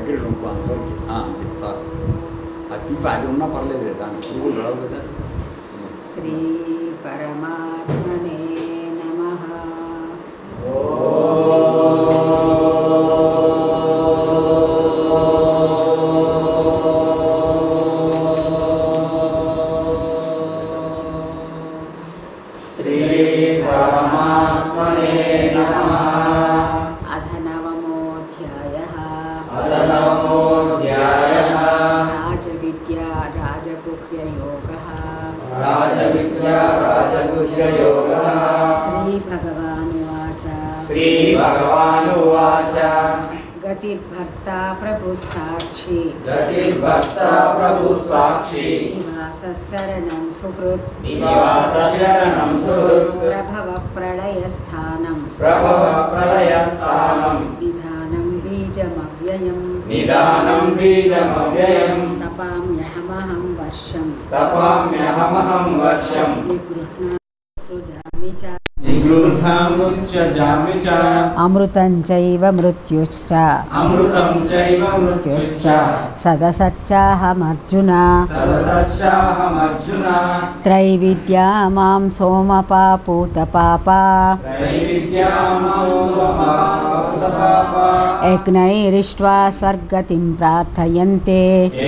దగ్గర ఇంకో అంతవరకు ఆ, అంతే సార్ అది తిప్పి అది ఉన్నా పర్లేదు దాని పురుగులు రావు కదా శ్రీ పరమాత్మనే నమః శ్రీ పరమాత్మనే నమః అథ నవమోऽధ్యాయः అదనమోధ్యాయః రాజవిద్యా రాజగుహ్యయోగः రాజవిద్యా రాజగుహ్యయోగः శ్రీభగవానువాచ శ్రీభగవానువాచ గతిర్భర్తా ప్రభుः సాక్షి గతిర్భక్త ప్రభు సాక్షి నివాసः శరణం సుహృత్ నివాస శరణం సుహృత్ ప్రభవ ప్రళయస్థానం ప్రభవ ప్రళయస్థానం నిధానం బీజమవ్యయం నిదానం బీజమవ్యయం తపామ్యహమహం వర్షం తపామ్యహమహం వర్షం నిగృహ్ణ సృజామి చ నిగృహాముచ్యజామి చ అమృతం చైవ మృత్యుశ్చ అమృతం చైవ మృత్యుశ్చ మృత్యుశ్చ సదసచ్చాహమర్జున సదసత్సాహమర్జున త్రైవిద్యా మాం సోమపాపూత పాపా త్రైవిద్యామోపపాపా యజ్ఞైరిష్ట్వా స్వర్గతిం ప్రార్థయంతే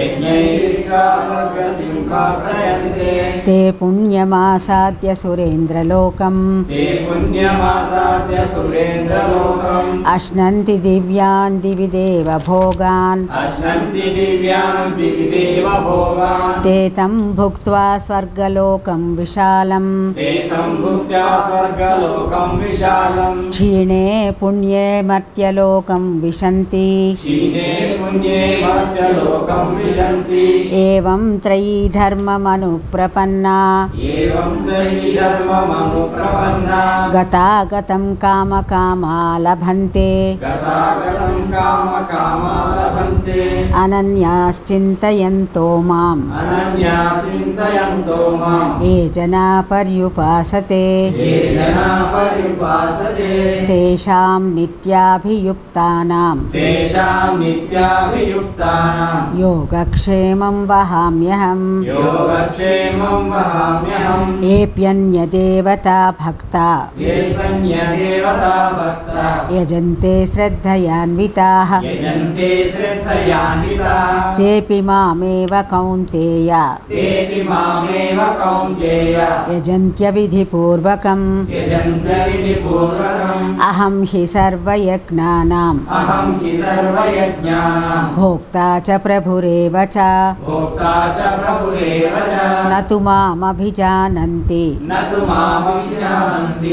యజ్ఞైరిష్టాసర్గతిం ప్రార్థయంతే తే పుణ్యమాసాద్య సురేంద్రలోకం ते पुण्यमासाद्य सुरेन्द्रलोकम् అశ్నంతి దివ్యాన్ దివి దేవ భోగాన్ अश्नन्ति दिव्यान् दिवि देव भोगान् ते तं भुक्त्वा स्वर्गलोकं विशालं ते तं भुक्त्या स्वर्गलोकं विशालम् क्षीणे पुण्ये मर्त्यलोकं विशन्ति क्षीणे पुण्ये मर्त्यलोकं विशन्ति एवं त्रयी धर्ममनुप्रपन्ना एवं त्रयी धर्ममनुप्रपन्ना गतागतं कामकामा लभन्ते गतागतं कामकामा लभन्ते अनन्याश्चिन्तयन्तो माम् अनन्या चिन्तयन्तो माम् ये जना पर्युपासते ये जना पर्युपासते तेषां नित्याभियुक्तानां तेषां नित्याभियुक्तानां योगक्षेमं वहाम्यहम् योगक्षेमं वहाम्यहम् येऽप्यन्यदेवता भक्ता येऽन्यदेवता भक्ता यजन्ते श्रद्धयान्विताः यजन्ते श्रद्धयान्विताः तेऽपि मामेव कौन्तेय तेऽपि मामेव कौन्तेय यजन्त्यविधिपूर्वकम् यजन्त्यविधिपूर्वकम् अहं हि सर्वयज्ञानाम् अहं हि सर्वयज्ञानां भोक्ता च प्रभुरेव च भोक्ता च प्रभुरेव च न तु मामभिजानन्ति न तु मामविजानन्ति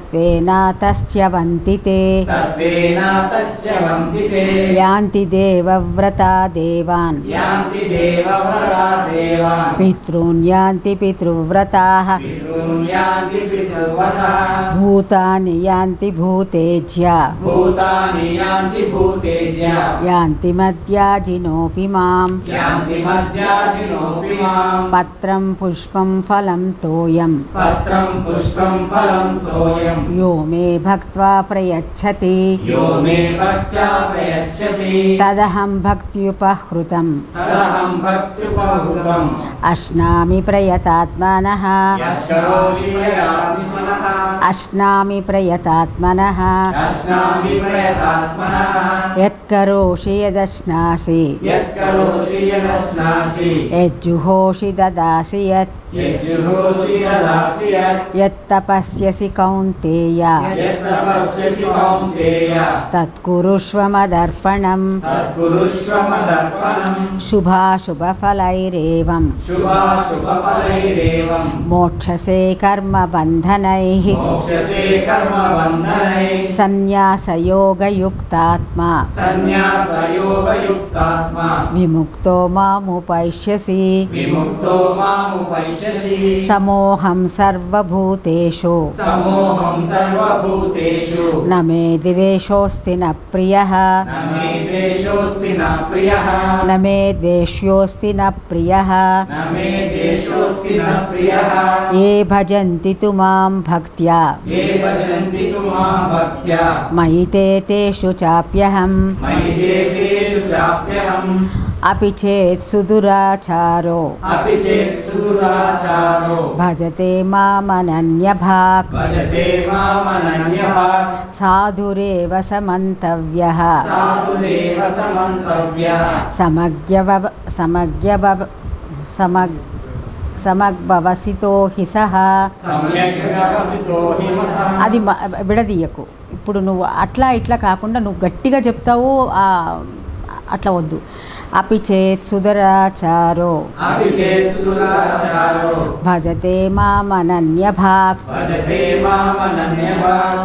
तत्त्वेनातश्च्यवन्ति ते तत्त्वेन तस्य वन्दिते यान्ति देवव्रता देवान् यान्ति देवव्रता देवान् पितॄन् यान्ति पितृव्रताः पितॄन् यान्ति पितृवतः भूतानि यान्ति भूतेज्या भूतानि यान्ति भूतेज्य यान्ति मद्याजिनोऽपि माम् यान्ति मध्याजिनोऽपि माम् पत्रं पुष्पं फलं तोयं पत्रं पुष्पं फलं तोयं यो मे भक्त्वा प्रयच्छति यो मे भक्त्या प्रयस्यति तदहं भक्त्युपहृतं तदहं भक्त्युपहृतम् अश्नामि प्रयतात्मनः यस्करोषि मयात्मनः अश्नामि प्रयतात्मनः यस्नामि प्रयतात्मनः यत्करोषि यदश्नासि यत्करोषि यदश्नासि यज्जुहोषि ददासि यत् यज्जुहोषि ददासि यत् यत्तपस्यसि कौन्तेय यत्तपस्यसि कौन्तेय तत्कुरुष्व मदर्पणम् तत्कुरुष्व मदर्पणम् शुभाशुभफलैरेवं शुभाशुभफलैरेवं मोक्षसे कर्मबन्धनैः मोक्षसे कर्मबन्धनैः सन्न्यासयोगयुक्तात्मा सन्न्यासयोगयुक्तात्मा विमुक्तो मामुपैष्यसि विमुक्तो मामुपश्यसि समोऽहं सर्वभूतेषु समोहं सर्वभूतेषु न मे द्वेषोऽस्ति न प्रियः न मे देशोऽस्ति न प्रियः प्रियः न मे द्वेष्योऽस्ति न प्रियः न मे देशोऽस्ति न प्रियः ये भजन्ति तु मां भक्त्या ये भजन्ति तु मां भक्त्या मयि ते तेषु चाप्यहं मयि देशेषु चाप्यहम् अपि चेत् सुदुराचारो अपि चेत् सुदुराचारो भजते मामनन्यभाक् भजते मामनन्यः साधुरेव समन्तव्यः साधुरेव समन्तव्यः समज्ञव समज्ञव समग् సమగ్భవసితో హి సహ सम्यक् व्यवसितो हिमसः అది మ- విడదీయకు ఇప్పుడు నువ్వు అట్లా ఇట్లా కాకుండా నువ్వు గట్టిగా చెప్తావు ఆ, అట్లా వద్దు అపి చేత్ సుదరాచారో अपि चेत् सुदुराचारो భజతే మామనన్యభాక్ भजते मामनन्यः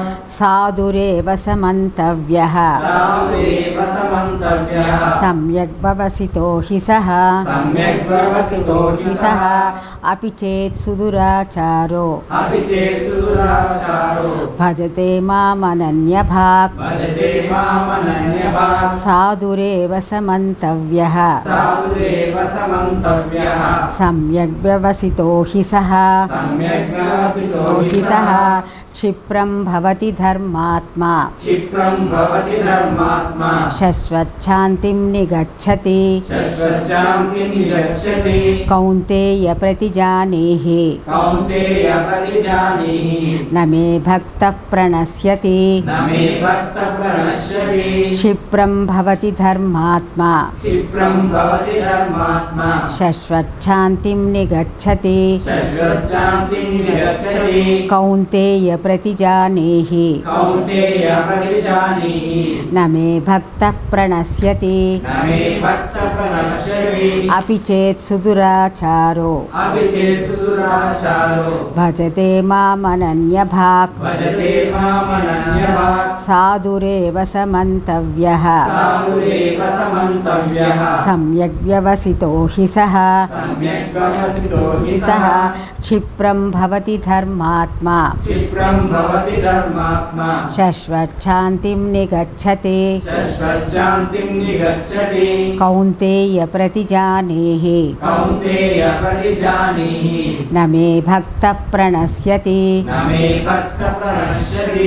సాధురేవ సమంతవ్య साधुरेव समन्तव्यः సమ్యక్ భవసితో హి సహ सम्यक् व्यवसितो హి సహ అపి చేత్ సుదురాచారో अपि चेत् सुदुराचारो భజతే మామనన్యభాక్ भजते मामनन्यः సాధురేవ సమంతవ్య साधुरेव समन्तव्यः సమ్యక్ వ్యవసితో హి సహ सम्यक् व्यवसितो హి సహ క్షిప్రం భవతి ధర్మాత్మా क्षिप्रं भवति धर्मात्मा శశ్వచ్ఛాంతిం నిగచ్చతి शश्वशान्तिं गच्छति కౌంతేయ ప్రతిజానేహి कौन्तेय प्रतिजानीहि న మే భక్త ప్రణశ్యతి न मे भक्त प्रणश्यति క్షిప్రం భవతి ధర్మాత్మా क्षिप्रं भवति धर्मात्मा శశ్వచ్ఛాంతిం నిగచ్చతి शश्वशान्तिं गच्छति కౌంతేయ ప్రతిజానేహి कौन्तेय प्रतिजानीहि న మే భక్త ప్రణశ్యతి न मे भक्त प्रणश्यति అపి చేత్ సుదురాచారో अपि चेत् सुराचारो భజతే మామనన్యభాక్ भजते मामनन्यः సాధురేవ సమంతవ్య साधुरेव समन्तव्यः సమ్యక్ వ్యవసితో హి సహ सम्यक् व्यवसितो हि సహ सः క్షిప్రం భవతి ధర్మాత్మా क्षिप्रं भवति धर्मात्मा శశ్వచ్ఛాంతిం నిగచ్చతి शश्वशान्तिं निगच्छति కౌంతేయ ప్రతిజానేహి कौन्तेय प्रतिजानीहि న మే భక్త ప్రణశ్యతి न मे भक्त प्रणश्यति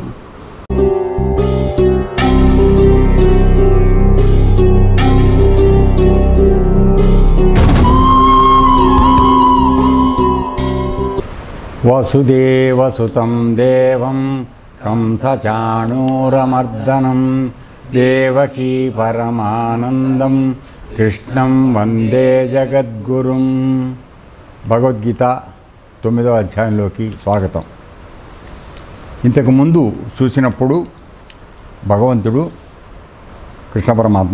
వసుదేవసుతం దేవం కంసచాణూరమర్దనం దేవకీ పరమానందం కృష్ణం వందే జగద్గురుం భగవద్గీత తొమ్మిదవ అధ్యాయంలోకి స్వాగతం ఇంతకు ముందు చూసినప్పుడు భగవంతుడు కృష్ణ పరమాత్మ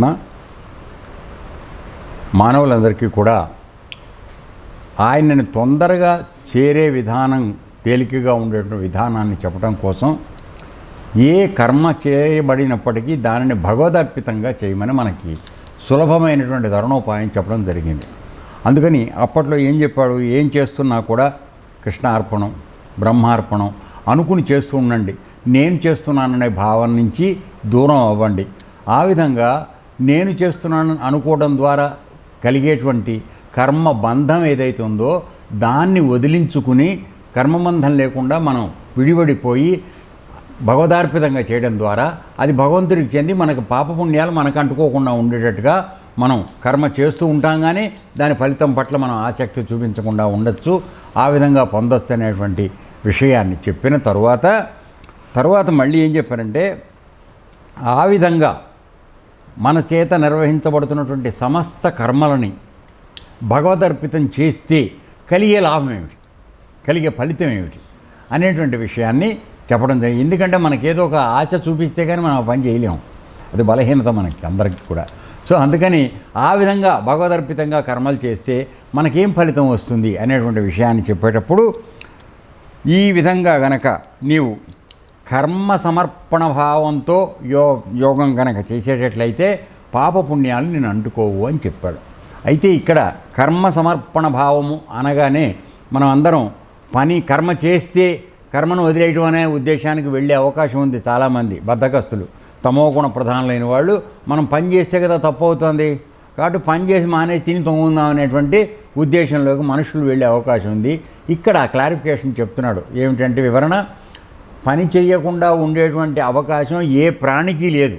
మానవులందరికీ కూడా ఆయనని తొందరగా చేరే విధానం తేలికగా ఉండేటువంటి విధానాన్ని చెప్పడం కోసం ఏ కర్మ చేయబడినప్పటికీ దానిని భగవదర్పితంగా చేయమని మనకి సులభమైనటువంటి తరుణోపాయం చెప్పడం జరిగింది అందుకని అప్పట్లో ఏం చెప్పాడు ఏం చేస్తున్నా కూడా కృష్ణార్పణం బ్రహ్మార్పణం అనుకుని చేస్తూ ఉండండి నేను చేస్తున్నాననే భావం నుంచి దూరం అవ్వండి ఆ విధంగా నేను చేస్తున్నాను అనుకోవడం ద్వారా కలిగేటువంటి కర్మ బంధం ఏదైతే ఉందో దాన్ని వదిలించుకుని కర్మబంధం లేకుండా మనం విడివడిపోయి భగవదార్పితంగా చేయడం ద్వారా అది భగవంతుడికి చెంది మనకు పాపపుణ్యాలు మనకు అంటుకోకుండా ఉండేటట్టుగా మనం కర్మ చేస్తూ ఉంటాం కానీ దాని ఫలితం పట్ల మనం ఆసక్తి చూపించకుండా ఉండొచ్చు ఆ విధంగా పొందొచ్చు అనేటువంటి విషయాన్ని చెప్పిన తరువాత తర్వాత మళ్ళీ ఏం చెప్పారంటే ఆ విధంగా మన చేత నిర్వహించబడుతున్నటువంటి సమస్త కర్మలని భగవదర్పితం చేస్తే కలిగే లాభం ఏమిటి కలిగే ఫలితం ఏమిటి అనేటువంటి విషయాన్ని చెప్పడం జరిగింది ఎందుకంటే మనకేదో ఒక ఆశ చూపిస్తే కానీ మనం ఆ పని చేయలేము అది బలహీనత మనకి అందరికీ కూడా సో అందుకని ఆ విధంగా భగవదర్పితంగా కర్మలు చేస్తే మనకేం ఫలితం వస్తుంది అనేటువంటి విషయాన్ని చెప్పేటప్పుడు ఈ విధంగా గనక నీవు కర్మ సమర్పణ భావంతో యో యోగం గనక చేసేటట్లయితే పాపపుణ్యాలు నేను అంటుకోవు అని చెప్పాడు అయితే ఇక్కడ కర్మ సమర్పణ భావము అనగానే మనం అందరం పని కర్మ చేస్తే కర్మను వదిలేయడం అనే ఉద్దేశానికి వెళ్ళే అవకాశం ఉంది చాలామంది బద్ధకస్తులు తమోగుణ ప్రధానులైన వాళ్ళు మనం పని చేస్తే కదా తప్పు అవుతుంది కాబట్టి పని చేసి మానేసి తిని తొంగుందాం అనేటువంటి ఉద్దేశంలోకి మనుషులు వెళ్ళే అవకాశం ఉంది ఇక్కడ క్లారిఫికేషన్ చెప్తున్నాడు ఏమిటంటే వివరణ పని చేయకుండా ఉండేటువంటి అవకాశం ఏ ప్రాణికి లేదు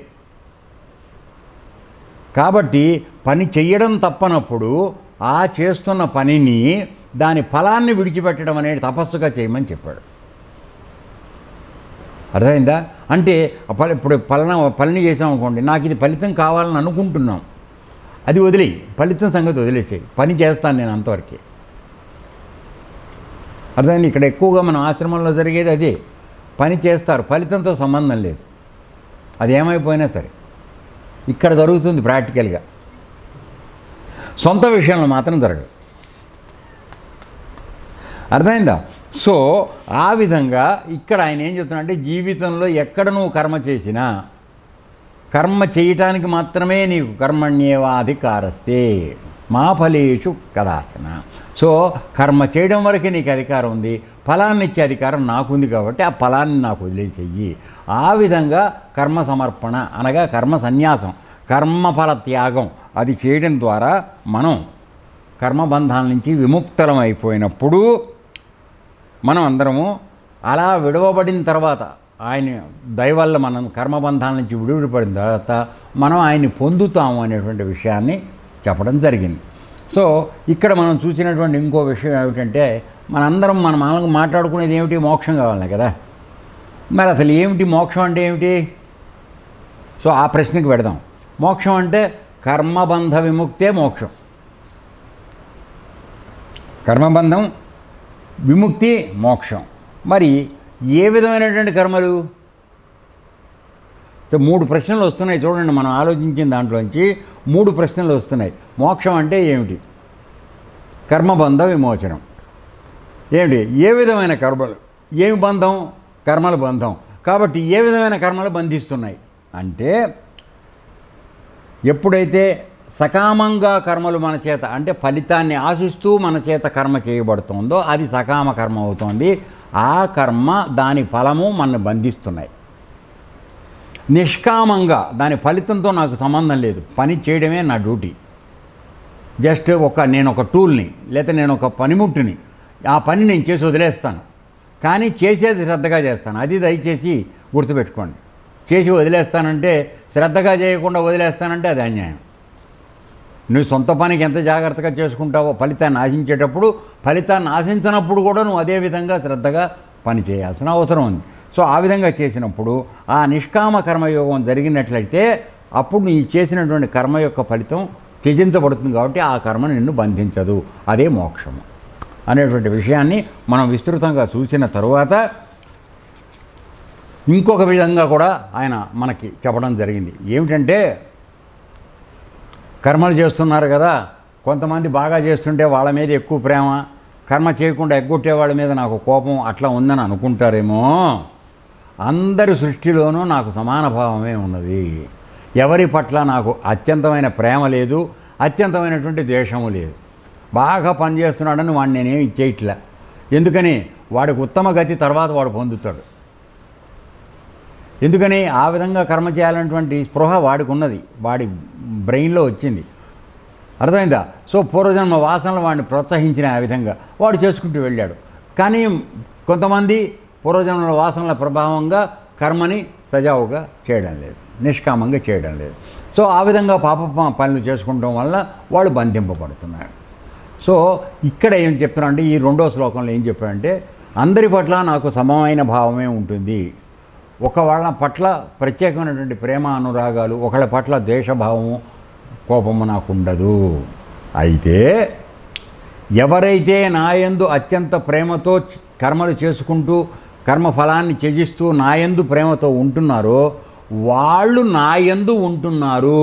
కాబట్టి పని చెయ్యడం తప్పనప్పుడు ఆ చేస్తున్న పనిని దాని ఫలాన్ని విడిచిపెట్టడం అనేది తపస్సుగా చేయమని చెప్పాడు అర్థమైందా అంటే ఆ ఫల ఇప్పుడు ఫలన పలని చేసాం అనుకోండి నాకు ఇది ఫలితం కావాలని అనుకుంటున్నాం అది వదిలేయి ఫలితం సంగతి వదిలేసేయి పని చేస్తాను నేను అంతవరకే అర్థమైంది ఇక్కడ ఎక్కువగా మన ఆశ్రమంలో జరిగేది అదే పని చేస్తారు ఫలితంతో సంబంధం లేదు అది ఏమైపోయినా సరే ఇక్కడ జరుగుతుంది ప్రాక్టికల్గా సొంత విషయంలో మాత్రం జరగదు అర్థమైందా సో ఆ విధంగా ఇక్కడ ఆయన ఏం చెప్తున్నా అంటే జీవితంలో ఎక్కడ నువ్వు కర్మ చేసినా కర్మ చేయటానికి మాత్రమే నీకు కర్మణ్యేవాధికారస్తే మా ఫలేషు కదాచన సో కర్మ చేయడం వరకే నీకు అధికారం ఉంది ఫలాన్ని ఇచ్చే అధికారం నాకుంది కాబట్టి ఆ ఫలాన్ని నాకు వదిలేసేయి ఆ విధంగా కర్మ సమర్పణ అనగా కర్మ సన్యాసం కర్మఫల త్యాగం అది చేయడం ద్వారా మనం కర్మబంధాల నుంచి విముక్తలం అయిపోయినప్పుడు మనం అందరము అలా విడవబడిన తర్వాత ఆయన దయ వల్ల మనం కర్మబంధాల నుంచి విడిపడిన తర్వాత మనం ఆయన్ని పొందుతాము అనేటువంటి విషయాన్ని చెప్పడం జరిగింది సో ఇక్కడ మనం చూసినటువంటి ఇంకో విషయం ఏమిటంటే మనందరం మన మనకు మాట్లాడుకునేది ఏమిటి మోక్షం కావాలి కదా మరి అసలు ఏమిటి మోక్షం అంటే ఏమిటి సో ఆ ప్రశ్నకి పెడదాం మోక్షం అంటే కర్మబంధ విముక్తే మోక్షం కర్మబంధం విముక్తి మోక్షం మరి ఏ విధమైనటువంటి కర్మలు సో మూడు ప్రశ్నలు వస్తున్నాయి చూడండి మనం ఆలోచించిన దాంట్లోంచి మూడు ప్రశ్నలు వస్తున్నాయి మోక్షం అంటే ఏమిటి కర్మబంధ విమోచనం ఏమిటి ఏ విధమైన కర్మలు ఏమి బంధం కర్మల బంధం కాబట్టి ఏ విధమైన కర్మలు బంధిస్తున్నాయి అంటే ఎప్పుడైతే సకామంగా కర్మలు మన చేత అంటే ఫలితాన్ని ఆశిస్తూ మన చేత కర్మ చేయబడుతుందో అది సకామ కర్మ అవుతుంది ఆ కర్మ దాని ఫలము మన బంధిస్తున్నాయి నిష్కామంగా దాని ఫలితంతో నాకు సంబంధం లేదు పని చేయడమే నా డ్యూటీ జస్ట్ ఒక నేను ఒక టూల్ని లేదా నేను ఒక పనిముట్టుని ఆ పని నేను చేసి వదిలేస్తాను కానీ చేసేది శ్రద్ధగా చేస్తాను అది దయచేసి గుర్తుపెట్టుకోండి చేసి వదిలేస్తానంటే శ్రద్ధగా చేయకుండా వదిలేస్తానంటే అది అన్యాయం నువ్వు సొంత పనికి ఎంత జాగ్రత్తగా చేసుకుంటావో ఫలితాన్ని ఆశించేటప్పుడు ఫలితాన్ని ఆశించినప్పుడు కూడా నువ్వు అదే విధంగా శ్రద్ధగా పని చేయాల్సిన అవసరం ఉంది సో ఆ విధంగా చేసినప్పుడు ఆ నిష్కామ కర్మయోగం జరిగినట్లయితే అప్పుడు నీ చేసినటువంటి కర్మ యొక్క ఫలితం త్యజించబడుతుంది కాబట్టి ఆ కర్మ నిన్ను బంధించదు అదే మోక్షము అనేటువంటి విషయాన్ని మనం విస్తృతంగా చూసిన తరువాత ఇంకొక విధంగా కూడా ఆయన మనకి చెప్పడం జరిగింది ఏమిటంటే కర్మలు చేస్తున్నారు కదా కొంతమంది బాగా చేస్తుంటే వాళ్ళ మీద ఎక్కువ ప్రేమ కర్మ చేయకుండా ఎగ్గొట్టే వాళ్ళ మీద నాకు కోపం అట్లా ఉందని అనుకుంటారేమో అందరి సృష్టిలోనూ నాకు సమాన భావమే ఉన్నది ఎవరి పట్ల నాకు అత్యంతమైన ప్రేమ లేదు అత్యంతమైనటువంటి ద్వేషము లేదు బాగా పనిచేస్తున్నాడని వాడిని నేనేం ఇచ్చేయట్లే ఎందుకని వాడికి ఉత్తమ గతి తర్వాత వాడు పొందుతాడు ఎందుకని ఆ విధంగా కర్మ చేయాలన్నటువంటి స్పృహ వాడికి ఉన్నది వాడి బ్రెయిన్లో వచ్చింది అర్థమైందా సో పూర్వజన్మ వాసనలు వాడిని ప్రోత్సహించిన ఆ విధంగా వాడు చేసుకుంటూ వెళ్ళాడు కానీ కొంతమంది పూర్వజన్మల వాసనల ప్రభావంగా కర్మని సజావుగా చేయడం లేదు నిష్కామంగా చేయడం లేదు సో ఆ విధంగా పాప ప- పనులు చేసుకుంటం వల్ల వాళ్ళు బంధింపబడుతున్నారు సో ఇక్కడ ఏం చెప్తున్నా అంటే ఈ రెండో శ్లోకంలో ఏం చెప్పాడంటే అందరి పట్ల నాకు సమమైన భావమే ఉంటుంది ఒక వాళ్ళ పట్ల ప్రత్యేకమైనటువంటి ప్రేమ అనురాగాలు ఒకళ్ళ పట్ల ద్వేషభావము కోపము నాకు ఉండదు అయితే ఎవరైతే నాయందు అత్యంత ప్రేమతో చ- కర్మలు చేసుకుంటూ కర్మ ఫలాన్ని త్యజిస్తూ నాయందు ప్రేమతో ఉంటున్నారో వాళ్ళు నాయందు ఉంటున్నారు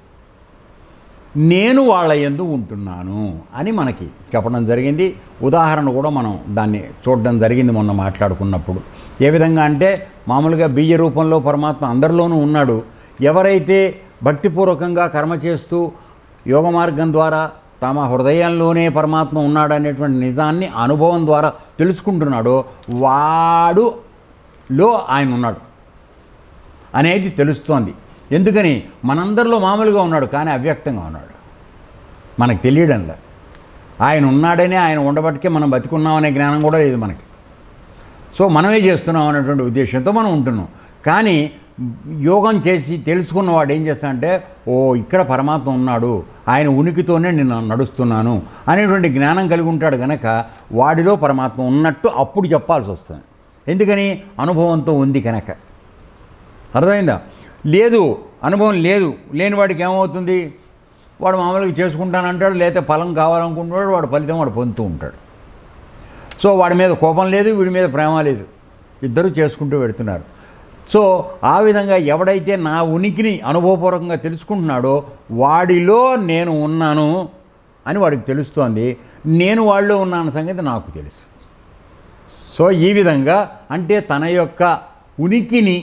నేను వాళ్ళ ఎందు ఉంటున్నాను అని మనకి చెప్పడం జరిగింది ఉదాహరణ కూడా మనం దాన్ని చూడడం జరిగింది మొన్న మాట్లాడుకున్నప్పుడు ఏ విధంగా అంటే మామూలుగా బీజ రూపంలో పరమాత్మ అందరిలోనూ ఉన్నాడు ఎవరైతే భక్తిపూర్వకంగా కర్మ చేస్తూ యోగ మార్గం ద్వారా తమ హృదయంలోనే పరమాత్మ ఉన్నాడు అనేటువంటి నిజాన్ని అనుభవం ద్వారా తెలుసుకుంటున్నాడో వాడులో ఆయన ఉన్నాడు అనేది తెలుస్తోంది ఎందుకని మనందరిలో మామూలుగా ఉన్నాడు కానీ అవ్యక్తంగా ఉన్నాడు మనకు తెలియడంలా ఆయన ఉన్నాడని ఆయన ఉండబట్టికే మనం బతికున్నామనే జ్ఞానం కూడా లేదు మనకి సో మనమే చేస్తున్నాం అనేటువంటి ఉద్దేశంతో మనం ఉంటున్నాం కానీ యోగం చేసి తెలుసుకున్నవాడు ఏం చేస్తాడంటే ఓ ఇక్కడ పరమాత్మ ఉన్నాడు ఆయన ఉనికితోనే నేను నడుస్తున్నాను అనేటువంటి జ్ఞానం కలిగి ఉంటాడు కనుక వాడిలో పరమాత్మ ఉన్నట్టు అప్పుడు చెప్పాల్సి వస్తుంది ఎందుకని అనుభవంతో ఉంది కనుక అర్థమైందా లేదు అనుభవం లేదు లేని వాడికి ఏమవుతుంది వాడు మామూలుగా చేసుకుంటానంటాడు లేకపోతే ఫలం కావాలనుకుంటున్నాడు వాడు ఫలితం వాడు పొందుతూ ఉంటాడు సో వాడి మీద కోపం లేదు వీడి మీద ప్రేమ లేదు ఇద్దరు చేసుకుంటూ పెడుతున్నారు సో ఆ విధంగా ఎవడైతే నా ఉనికిని అనుభవపూర్వకంగా తెలుసుకుంటున్నాడో వాడిలో నేను ఉన్నాను అని వాడికి తెలుస్తోంది నేను వాళ్ళలో ఉన్నాను సంగతి నాకు తెలుసు సో ఈ విధంగా అంటే తన యొక్క ఉనికిని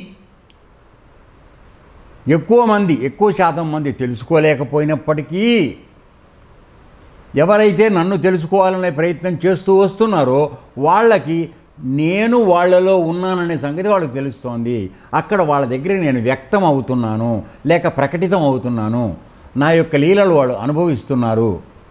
ఎక్కువ మంది ఎక్కువ శాతం మంది తెలుసుకోలేకపోయినప్పటికీ ఎవరైతే నన్ను తెలుసుకోవాలనే ప్రయత్నం చేస్తూ వస్తున్నారో వాళ్ళకి నేను వాళ్ళలో ఉన్నాననే సంగతి వాళ్ళకి తెలుస్తోంది అక్కడ వాళ్ళ దగ్గర నేను వ్యక్తం అవుతున్నాను లేక ప్రకటితం అవుతున్నాను నా యొక్క లీలలు వాళ్ళు అనుభవిస్తున్నారు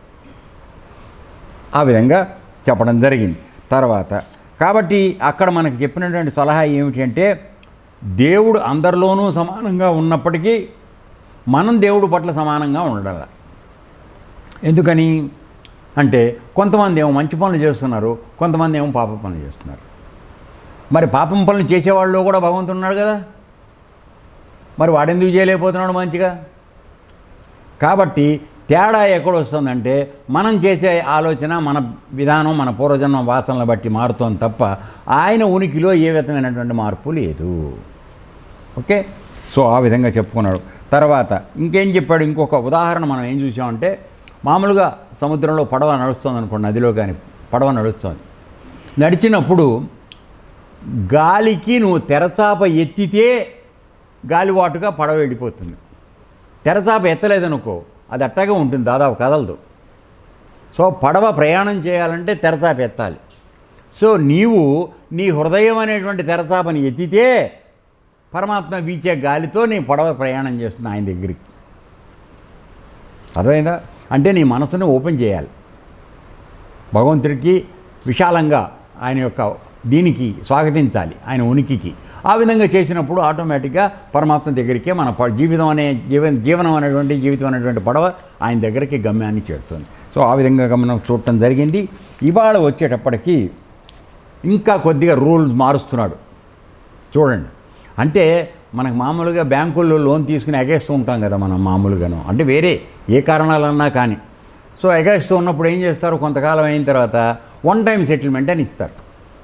ఆ విధంగా చెప్పడం జరిగింది తర్వాత కాబట్టి అక్కడ మనకు చెప్పినటువంటి సలహా ఏమిటి అంటే దేవుడు అందరిలోనూ సమానంగా ఉన్నప్పటికీ మనం దేవుడు పట్ల సమానంగా ఉండాలి ఎందుకని అంటే కొంతమంది ఏమో మంచి పనులు చేస్తున్నారు కొంతమంది ఏమో పాప పనులు చేస్తున్నారు మరి పాపం పనులు చేసేవాళ్ళు కూడా భగవంతుడు ఉన్నాడు కదా మరి వాడెందుకు చేయలేకపోతున్నాడు మంచిగా కాబట్టి తేడా ఎక్కడ వస్తుందంటే మనం చేసే ఆలోచన మన విధానం మన పూర్వజన్మ వాసనలు బట్టి మారుతోంది తప్ప ఆయన ఉనికిలో ఏ విధమైనటువంటి మార్పు లేదు ఓకే సో ఆ విధంగా చెప్పుకున్నాడు తర్వాత ఇంకేం చెప్పాడు ఇంకొక ఉదాహరణ మనం ఏం చూసామంటే మామూలుగా సముద్రంలో పడవ నడుస్తుంది అనుకోండి నదిలో కానీ పడవ నడుస్తుంది నడిచినప్పుడు గాలికి నువ్వు తెరచాప ఎత్తితే గాలివాటుగా పడవ వెళ్ళిపోతుంది తెరచాప ఎత్తలేదనుకో అది అట్టగా ఉంటుంది దాదాపు కదలదు సో పడవ ప్రయాణం చేయాలంటే తెరచాప ఎత్తాలి సో నీవు నీ హృదయం అనేటువంటి తెరచాపని ఎత్తితే పరమాత్మ వీచే గాలితో నీ పడవ ప్రయాణం చేస్తుంది ఆయన దగ్గరికి అర్థమైందా అంటే నీ మనసును ఓపెన్ చేయాలి భగవంతుడికి విశాలంగా ఆయన యొక్క దీనికి స్వాగతించాలి ఆయన ఉనికికి ఆ విధంగా చేసినప్పుడు ఆటోమేటిక్గా పరమాత్మ దగ్గరికే మన ప- జీవితం అనే జీవ జీవనం అనేటువంటి జీవితం అనేటువంటి పడవ ఆయన దగ్గరికి గమ్యాన్ని చేరుతుంది సో ఆ విధంగా మనం చూడటం జరిగింది ఇవాళ వచ్చేటప్పటికి ఇంకా కొద్దిగా రూల్స్ మారుస్తున్నాడు చూడండి అంటే మనకు మామూలుగా బ్యాంకుల్లో లోన్ తీసుకుని ఎగేస్తూ ఉంటాం కదా మనం మామూలుగాను అంటే వేరే ఏ కారణాలన్నా కానీ సో ఎగేస్తూ ఉన్నప్పుడు ఏం చేస్తారు కొంతకాలం అయిన తర్వాత వన్ టైం సెటిల్మెంట్ అని ఇస్తారు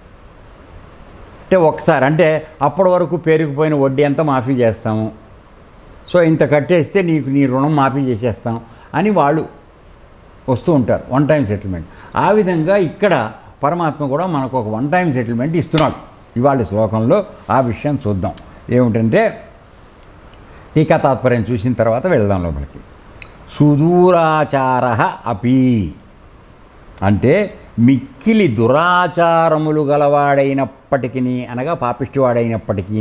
అంటే ఒకసారి అంటే అప్పటి వరకు పేరుకుపోయిన వడ్డీ అంతా మాఫీ చేస్తాము సో ఇంత కట్టేస్తే నీకు నీ రుణం మాఫీ చేసేస్తాం అని వాళ్ళు వస్తూ ఉంటారు వన్ టైం సెటిల్మెంట్ ఆ విధంగా ఇక్కడ పరమాత్మ కూడా మనకు ఒక వన్ టైం సెటిల్మెంట్ ఇస్తున్నాడు ఇవాళ శ్లోకంలో ఆ విషయం చూద్దాం ఏమిటంటే టీకా తాత్పర్యం చూసిన తర్వాత వెళ్దాం లోపలికి సుదూరాచార అపి అంటే మిక్కిలి దురాచారములు గలవాడైనప్పటికీ అనగా పాపిష్టివాడైనప్పటికీ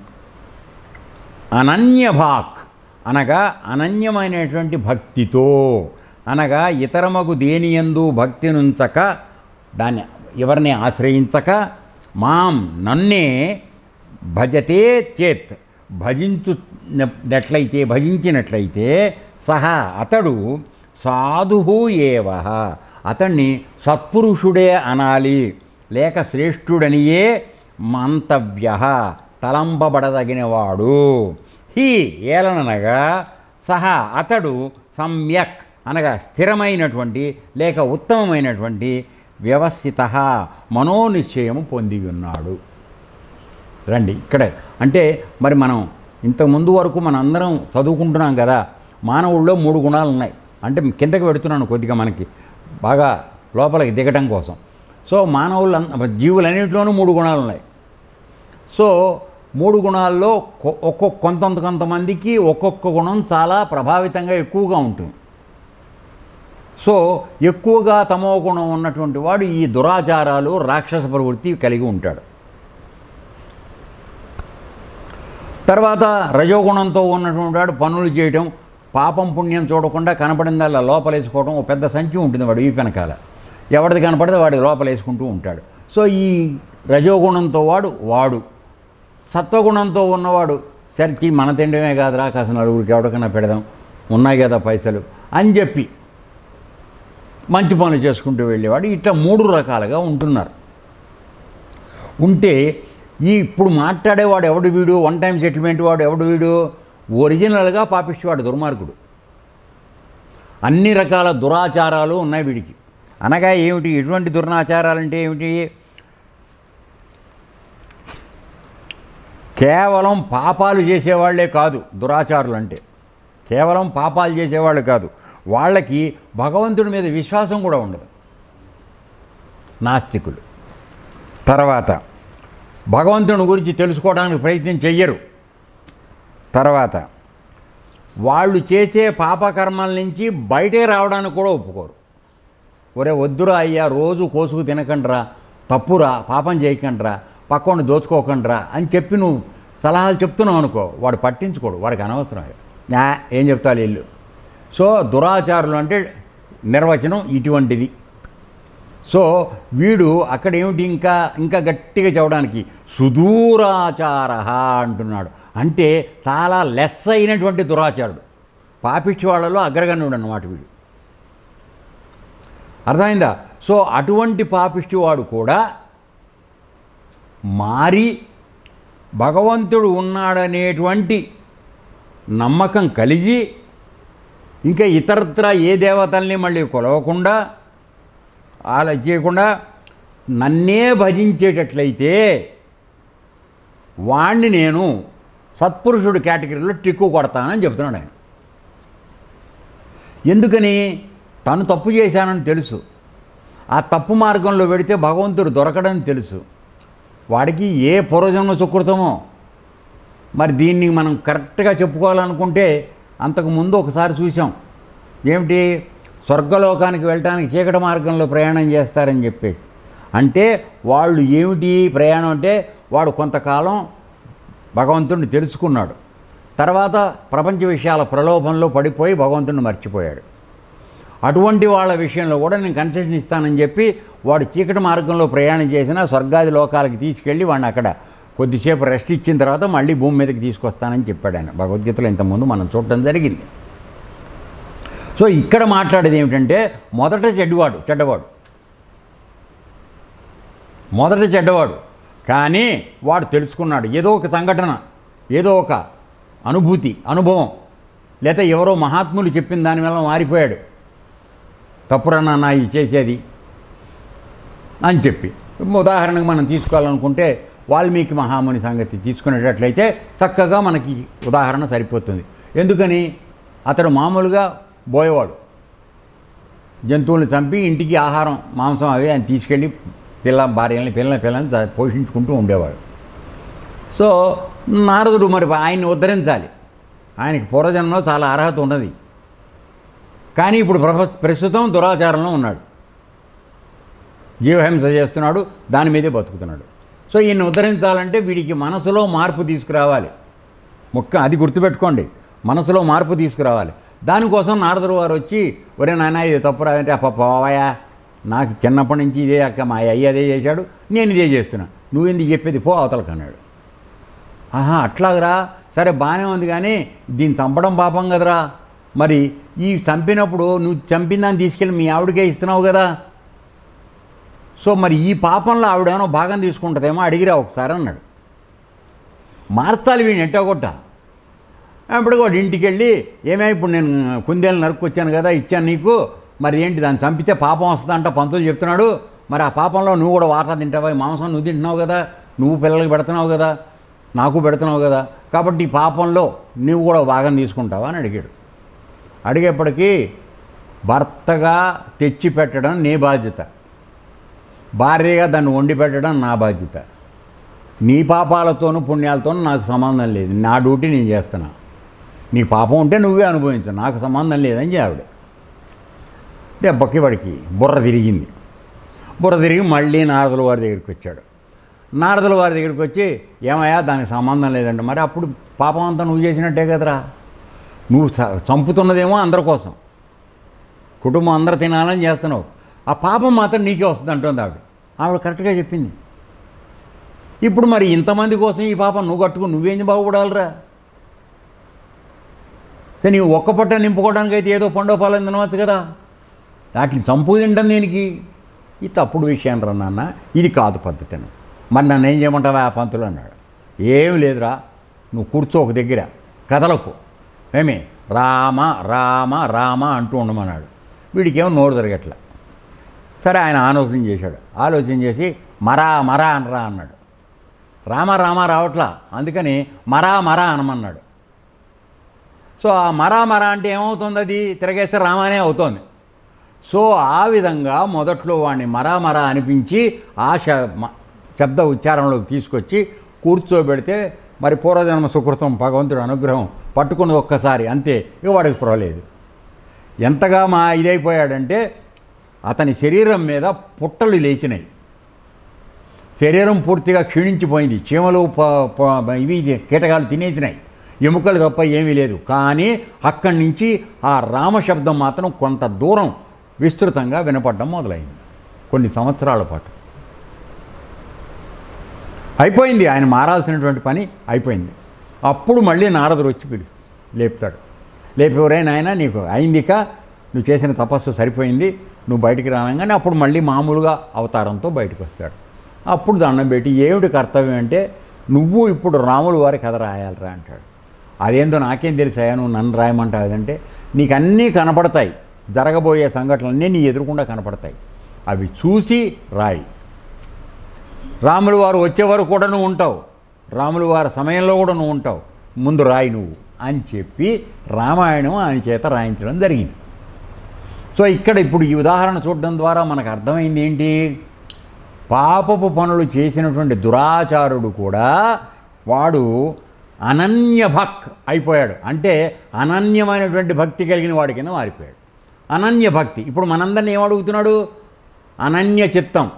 అనన్యభాక్ అనగా అనన్యమైనటువంటి భక్తితో అనగా ఇతరమగు దేనియందు భక్తి నుంచక దాన్ని ఎవరిని ఆశ్రయించక మాం నన్నే భజతే చేత్ భజించునట్లయితే భజించినట్లయితే సహా అతడు సాధువు ఏవ అతన్ని సత్పురుషుడే అనాలి లేక శ్రేష్ఠుడనియే మంతవ్య తలంపబడదగినవాడు హీ ఏలనగా సహా అతడు సమ్యక్ అనగా స్థిరమైనటువంటి లేక ఉత్తమమైనటువంటి వ్యవస్థిత మనోనిశ్చయము పొంది ఉన్నాడు రండి ఇక్కడే అంటే మరి మనం ఇంతకు ముందు వరకు మన అందరం చదువుకుంటున్నాం కదా మానవుల్లో మూడు గుణాలు ఉన్నాయి అంటే కిందకి పెడుతున్నాను కొద్దిగా మనకి బాగా లోపలికి దిగటం కోసం సో మానవులు జీవులన్నింటిలోనూ మూడు గుణాలు ఉన్నాయి సో మూడు గుణాల్లో కొ- ఒక్కొక్క కొంత కొంతమందికి ఒక్కొక్క గుణం చాలా ప్రభావితంగా ఎక్కువగా ఉంటుంది సో ఎక్కువగా తమో గుణం ఉన్నటువంటి వాడు ఈ దురాచారాలు రాక్షస ప్రవృత్తి కలిగి ఉంటాడు తర్వాత రజోగుణంతో ఉన్నటువంటి వాడు పనులు చేయటం పాపం పుణ్యం చూడకుండా కనపడిందల్లా లోపలేసుకోవడం ఒక పెద్ద సంచి ఉంటుంది వాడు ఈ వెనకాల ఎవరిది కనపడితే వాడి లోపలేసుకుంటూ ఉంటాడు సో ఈ రజోగుణంతో వాడు వాడు సత్వగుణంతో ఉన్నవాడు సరికి మన తిండమే కాదురా కాస్త నలుగురికి ఎవరికైనా పెడదాం ఉన్నాయి కదా పైసలు అని చెప్పి మంచి పనులు చేసుకుంటూ వెళ్ళేవాడు ఇట్లా మూడు రకాలుగా ఉంటున్నారు ఉంటే ఈ ఇప్పుడు మాట్లాడేవాడు ఎవడు వీడు వన్ టైం సెటిల్మెంట్ వాడు ఎవడు వీడు ఒరిజినల్గా పాపిస్తేవాడు దుర్మార్గుడు అన్ని రకాల దురాచారాలు ఉన్నాయి వీడికి అనగా ఏమిటి ఎటువంటి దుర్నాచారాలు అంటే ఏమిటి కేవలం పాపాలు చేసేవాళ్లే కాదు దురాచారులు అంటే కేవలం పాపాలు చేసేవాళ్ళు కాదు వాళ్ళకి భగవంతుడి మీద విశ్వాసం కూడా ఉండదు నాస్తికులు తర్వాత భగవంతుని గురించి తెలుసుకోవడానికి ప్రయత్నం చెయ్యరు తర్వాత వాళ్ళు చేసే పాపకర్మల నుంచి బయటే రావడానికి కూడా ఒప్పుకోరు ఒరే వద్దురా అయ్యా రోజు కోసుకు తినకండ్రా తప్పురా పాపం చేయకండ్రా పక్కన దోచుకోకండ్రా అని చెప్పి నువ్వు సలహాలు చెప్తున్నావు అనుకో వాడు పట్టించుకోడు వాడికి అనవసరం నా ఏం చెప్తాను ఇల్లు సో దురాచారులు అంటే నిర్వచనం ఇటువంటిది సో వీడు అక్కడ ఏమిటి ఇంకా ఇంకా గట్టిగా చెప్పడానికి సుదూరాచార అంటున్నాడు అంటే చాలా లెస్ అయినటువంటి దురాచారుడు పాపిచ్చి వాళ్ళలో అగ్రగణ్యుడు అన్నమాట వీడు అర్థమైందా సో అటువంటి పాపిష్టి వాడు కూడా మారి భగవంతుడు ఉన్నాడనేటువంటి నమ్మకం కలిగి ఇంకా ఇతరత్ర ఏ దేవతల్ని మళ్ళీ కొలవకుండా అలా చేయకుండా నన్నే భజించేటట్లయితే వాణ్ణి నేను సత్పురుషుడు కేటగిరీలో టిక్కు కొడతానని చెప్తున్నాడు ఆయన ఎందుకని తను తప్పు చేశానని తెలుసు ఆ తప్పు మార్గంలో పెడితే భగవంతుడు దొరకడని తెలుసు వాడికి ఏ పూర్వజన్మ సుకృతమో మరి దీన్ని మనం కరెక్ట్గా చెప్పుకోవాలనుకుంటే అంతకు ముందు ఒకసారి చూసాం ఏమిటి స్వర్గలోకానికి వెళ్ళటానికి చీకటి మార్గంలో ప్రయాణం చేస్తారని చెప్పేసి అంటే వాళ్ళు ఏమిటి ప్రయాణం అంటే వాడు కొంతకాలం భగవంతుడిని తెలుసుకున్నాడు తర్వాత ప్రపంచ విషయాల ప్రలోభంలో పడిపోయి భగవంతుడిని మర్చిపోయాడు అటువంటి వాళ్ళ విషయంలో కూడా నేను కన్సెషన్ ఇస్తానని చెప్పి వాడు చీకటి మార్గంలో ప్రయాణం చేసిన స్వర్గాది లోకాలకి తీసుకెళ్ళి వాడిని అక్కడ కొద్దిసేపు రెస్ట్ ఇచ్చిన తర్వాత మళ్ళీ భూమి మీదకి తీసుకొస్తానని చెప్పాడు ఆయన భగవద్గీతలో ఇంతకుముందు మనం చూడటం జరిగింది సో ఇక్కడ మాట్లాడేది ఏమిటంటే మొదట చెడ్డవాడు చెడ్డవాడు మొదట చెడ్డవాడు కానీ వాడు తెలుసుకున్నాడు ఏదో ఒక సంఘటన ఏదో ఒక అనుభూతి అనుభవం లేదా ఎవరో మహాత్ములు చెప్పిన దాని వల్ల మారిపోయాడు తప్పురన్నా నా ఇది చేసేది అని చెప్పి ఉదాహరణకు మనం తీసుకోవాలనుకుంటే వాల్మీకి మహాముని సంగతి తీసుకునేటట్లయితే చక్కగా మనకి ఉదాహరణ సరిపోతుంది ఎందుకని అతడు మామూలుగా బోయేవాడు జంతువులను చంపి ఇంటికి ఆహారం మాంసం అవి ఆయన తీసుకెళ్ళి పిల్ల భార్యల్ని పిల్లల్ని పిల్లల్ని ద- పోషించుకుంటూ ఉండేవాడు సో నారదుడు మరి ఆయన్ని ఉద్ధరించాలి ఆయనకి పూర్వజన్మలో చాలా అర్హత ఉన్నది కానీ ఇప్పుడు ప్రప- ప్రస్తుతం దురాచారంలో ఉన్నాడు జీవహింస చేస్తున్నాడు దాని మీదే బతుకుతున్నాడు సో ఈయన్ని ఉద్ధరించాలంటే వీడికి మనసులో మార్పు తీసుకురావాలి ముఖ్యం అది గుర్తుపెట్టుకోండి మనసులో మార్పు తీసుకురావాలి దానికోసం నారదుడు వారు వచ్చి ఒరే నాయన ఇది తప్పు రాదంటే అప్ప పోవాయా నాకు చిన్నప్పటి నుంచి ఇదే అక్క మా అయ్య అదే చేశాడు నేను ఇదే చేస్తున్నా నువ్వు ఎందుకు చెప్పేది పో అవతలకు అన్నాడు ఆహా అట్లాగరా సరే బాగానే ఉంది కానీ దీన్ని చంపడం పాపం కదరా మరి ఈ చంపినప్పుడు నువ్వు చంపిన దాన్ని తీసుకెళ్ళి మీ ఆవిడకే ఇస్తున్నావు కదా సో మరి ఈ పాపంలో ఆవిడేమో భాగం తీసుకుంటుందేమో అడిగిరా ఒకసారి అన్నాడు మార్చాలి వీడిని ఎట్టగొట్ట అప్పుడు వాడు ఇంటికి వెళ్ళి ఏమే ఇప్పుడు నేను కుందేలు నరుక్కొచ్చాను కదా ఇచ్చాను నీకు మరి ఏంటి దాన్ని చంపితే పాపం వస్తుందంట పంతులు చెప్తున్నాడు మరి ఆ పాపంలో నువ్వు కూడా వాటా తింటావా ఈ మాంసం నువ్వు తింటున్నావు కదా నువ్వు పిల్లలకి పెడుతున్నావు కదా నాకు పెడుతున్నావు కదా కాబట్టి ఈ పాపంలో నువ్వు కూడా భాగం తీసుకుంటావా అని అడిగాడు అడిగేప్పటికీ భర్తగా తెచ్చి పెట్టడం నీ బాధ్యత భార్యగా దాన్ని వండి పెట్టడం నా బాధ్యత నీ పాపాలతోనూ పుణ్యాలతోనూ నాకు సంబంధం లేదు నా డ్యూటీ నేను చేస్తున్నా నీ పాపం ఉంటే నువ్వే అనుభవించు నాకు సంబంధం లేదని ఆవిడ దెబ్బకి వాడికి బుర్ర తిరిగింది బుర్ర తిరిగి మళ్ళీ నారదుల వారి దగ్గరికి వచ్చాడు నారదుల వారి దగ్గరికి వచ్చి ఏమయ్యా దానికి సంబంధం లేదండి మరి అప్పుడు పాపం అంతా నువ్వు చేసినట్టే కదరా నువ్వు చ- చంపుతున్నదేమో అందరి కోసం కుటుంబం అందరు తినాలని చేస్తున్నావు ఆ పాపం మాత్రం నీకే వస్తుంది అంటుంది ఆవిడ ఆవిడ కరెక్ట్గా చెప్పింది ఇప్పుడు మరి ఇంతమంది కోసం ఈ పాపం నువ్వు కట్టుకుని నువ్వేం బాగుపడాలిరా సరే నీవు ఒక్క పొట్ట నింపుకోవడానికి అయితే ఏదో పండో పాలన తినవచ్చు కదా వాటిని చంపు తింటాను దీనికి ఇది తప్పుడు విషయం రా నాన్న ఇది కాదు పద్ధతి అని మరి నన్ను ఏం చేయమంటావా ఆ పంతులు అన్నాడు ఏం లేదురా నువ్వు కూర్చో ఒక దగ్గర కథలకు ఏమి రామ రామ రామ అంటూ ఉండమన్నాడు వీడికేమో నోరు తిరగట్లా సరే ఆయన ఆలోచన చేశాడు ఆలోచన చేసి మరా మరా అనరా అన్నాడు రామ రామ రావట్లా అందుకని మరా మరా అనమన్నాడు సో ఆ మరా మరా అంటే ఏమవుతుంది అది తిరగేస్తే రామానే అవుతోంది సో ఆ విధంగా మొదట్లో వాడిని మరా మరా అనిపించి ఆ శ మ- శబ్ద ఉచ్చారణలోకి తీసుకొచ్చి కూర్చోబెడితే మరి పూర్వజన్మ సుకృతం భగవంతుడు అనుగ్రహం పట్టుకున్నది ఒక్కసారి అంతే ఇక వాడికి పొరలేదు ఎంతగా మా ఇదైపోయాడంటే అతని శరీరం మీద పుట్టలు లేచినాయి శరీరం పూర్తిగా క్షీణించిపోయింది చీమలు ప- ప- ఇవి ఇది కీటకాలు తినేసినాయి ఎముకలు తప్ప ఏమీ లేదు కానీ అక్కడి నుంచి ఆ రామశబ్దం మాత్రం కొంత దూరం విస్తృతంగా వినపడడం మొదలైంది కొన్ని సంవత్సరాల పాటు అయిపోయింది ఆయన మారాల్సినటువంటి పని అయిపోయింది అప్పుడు మళ్ళీ నారదుడు వచ్చి పిలుస్తాడు లేపుతాడు లేపి ఎవరైనా ఆయన నీకు అయిందిక నువ్వు చేసిన తపస్సు సరిపోయింది నువ్వు బయటికి రానగానే అప్పుడు మళ్ళీ మామూలుగా అవతారంతో బయటకు వస్తాడు అప్పుడు దండం పెట్టి ఏమిటి కర్తవ్యం అంటే నువ్వు ఇప్పుడు రాములు వారి కథ రాయాలరా అంటాడు అదేందో నాకేం తెలుసాయా నువ్వు నన్ను రాయమంటావు అంటే నీకు అన్నీ కనపడతాయి జరగబోయే సంఘటనలన్నీ నీ ఎదురుకుండా కనపడతాయి అవి చూసి రాయి రాములు వారు వచ్చే వరకు కూడా నువ్వు ఉంటావు రాములు వారి సమయంలో కూడా నువ్వు ఉంటావు ముందు రాయి నువ్వు అని చెప్పి రామాయణం ఆయన చేత రాయించడం జరిగింది సో ఇక్కడ ఇప్పుడు ఈ ఉదాహరణ చూడడం ద్వారా మనకు అర్థమైంది ఏంటి పాపపు పనులు చేసినటువంటి దురాచారుడు కూడా వాడు అనన్య భక్ అయిపోయాడు అంటే అనన్యమైనటువంటి భక్తి కలిగిన వాడి కింద మారిపోయాడు అనన్య భక్తి ఇప్పుడు మనందరిని ఏమడుగుతున్నాడు అనన్య చిత్తం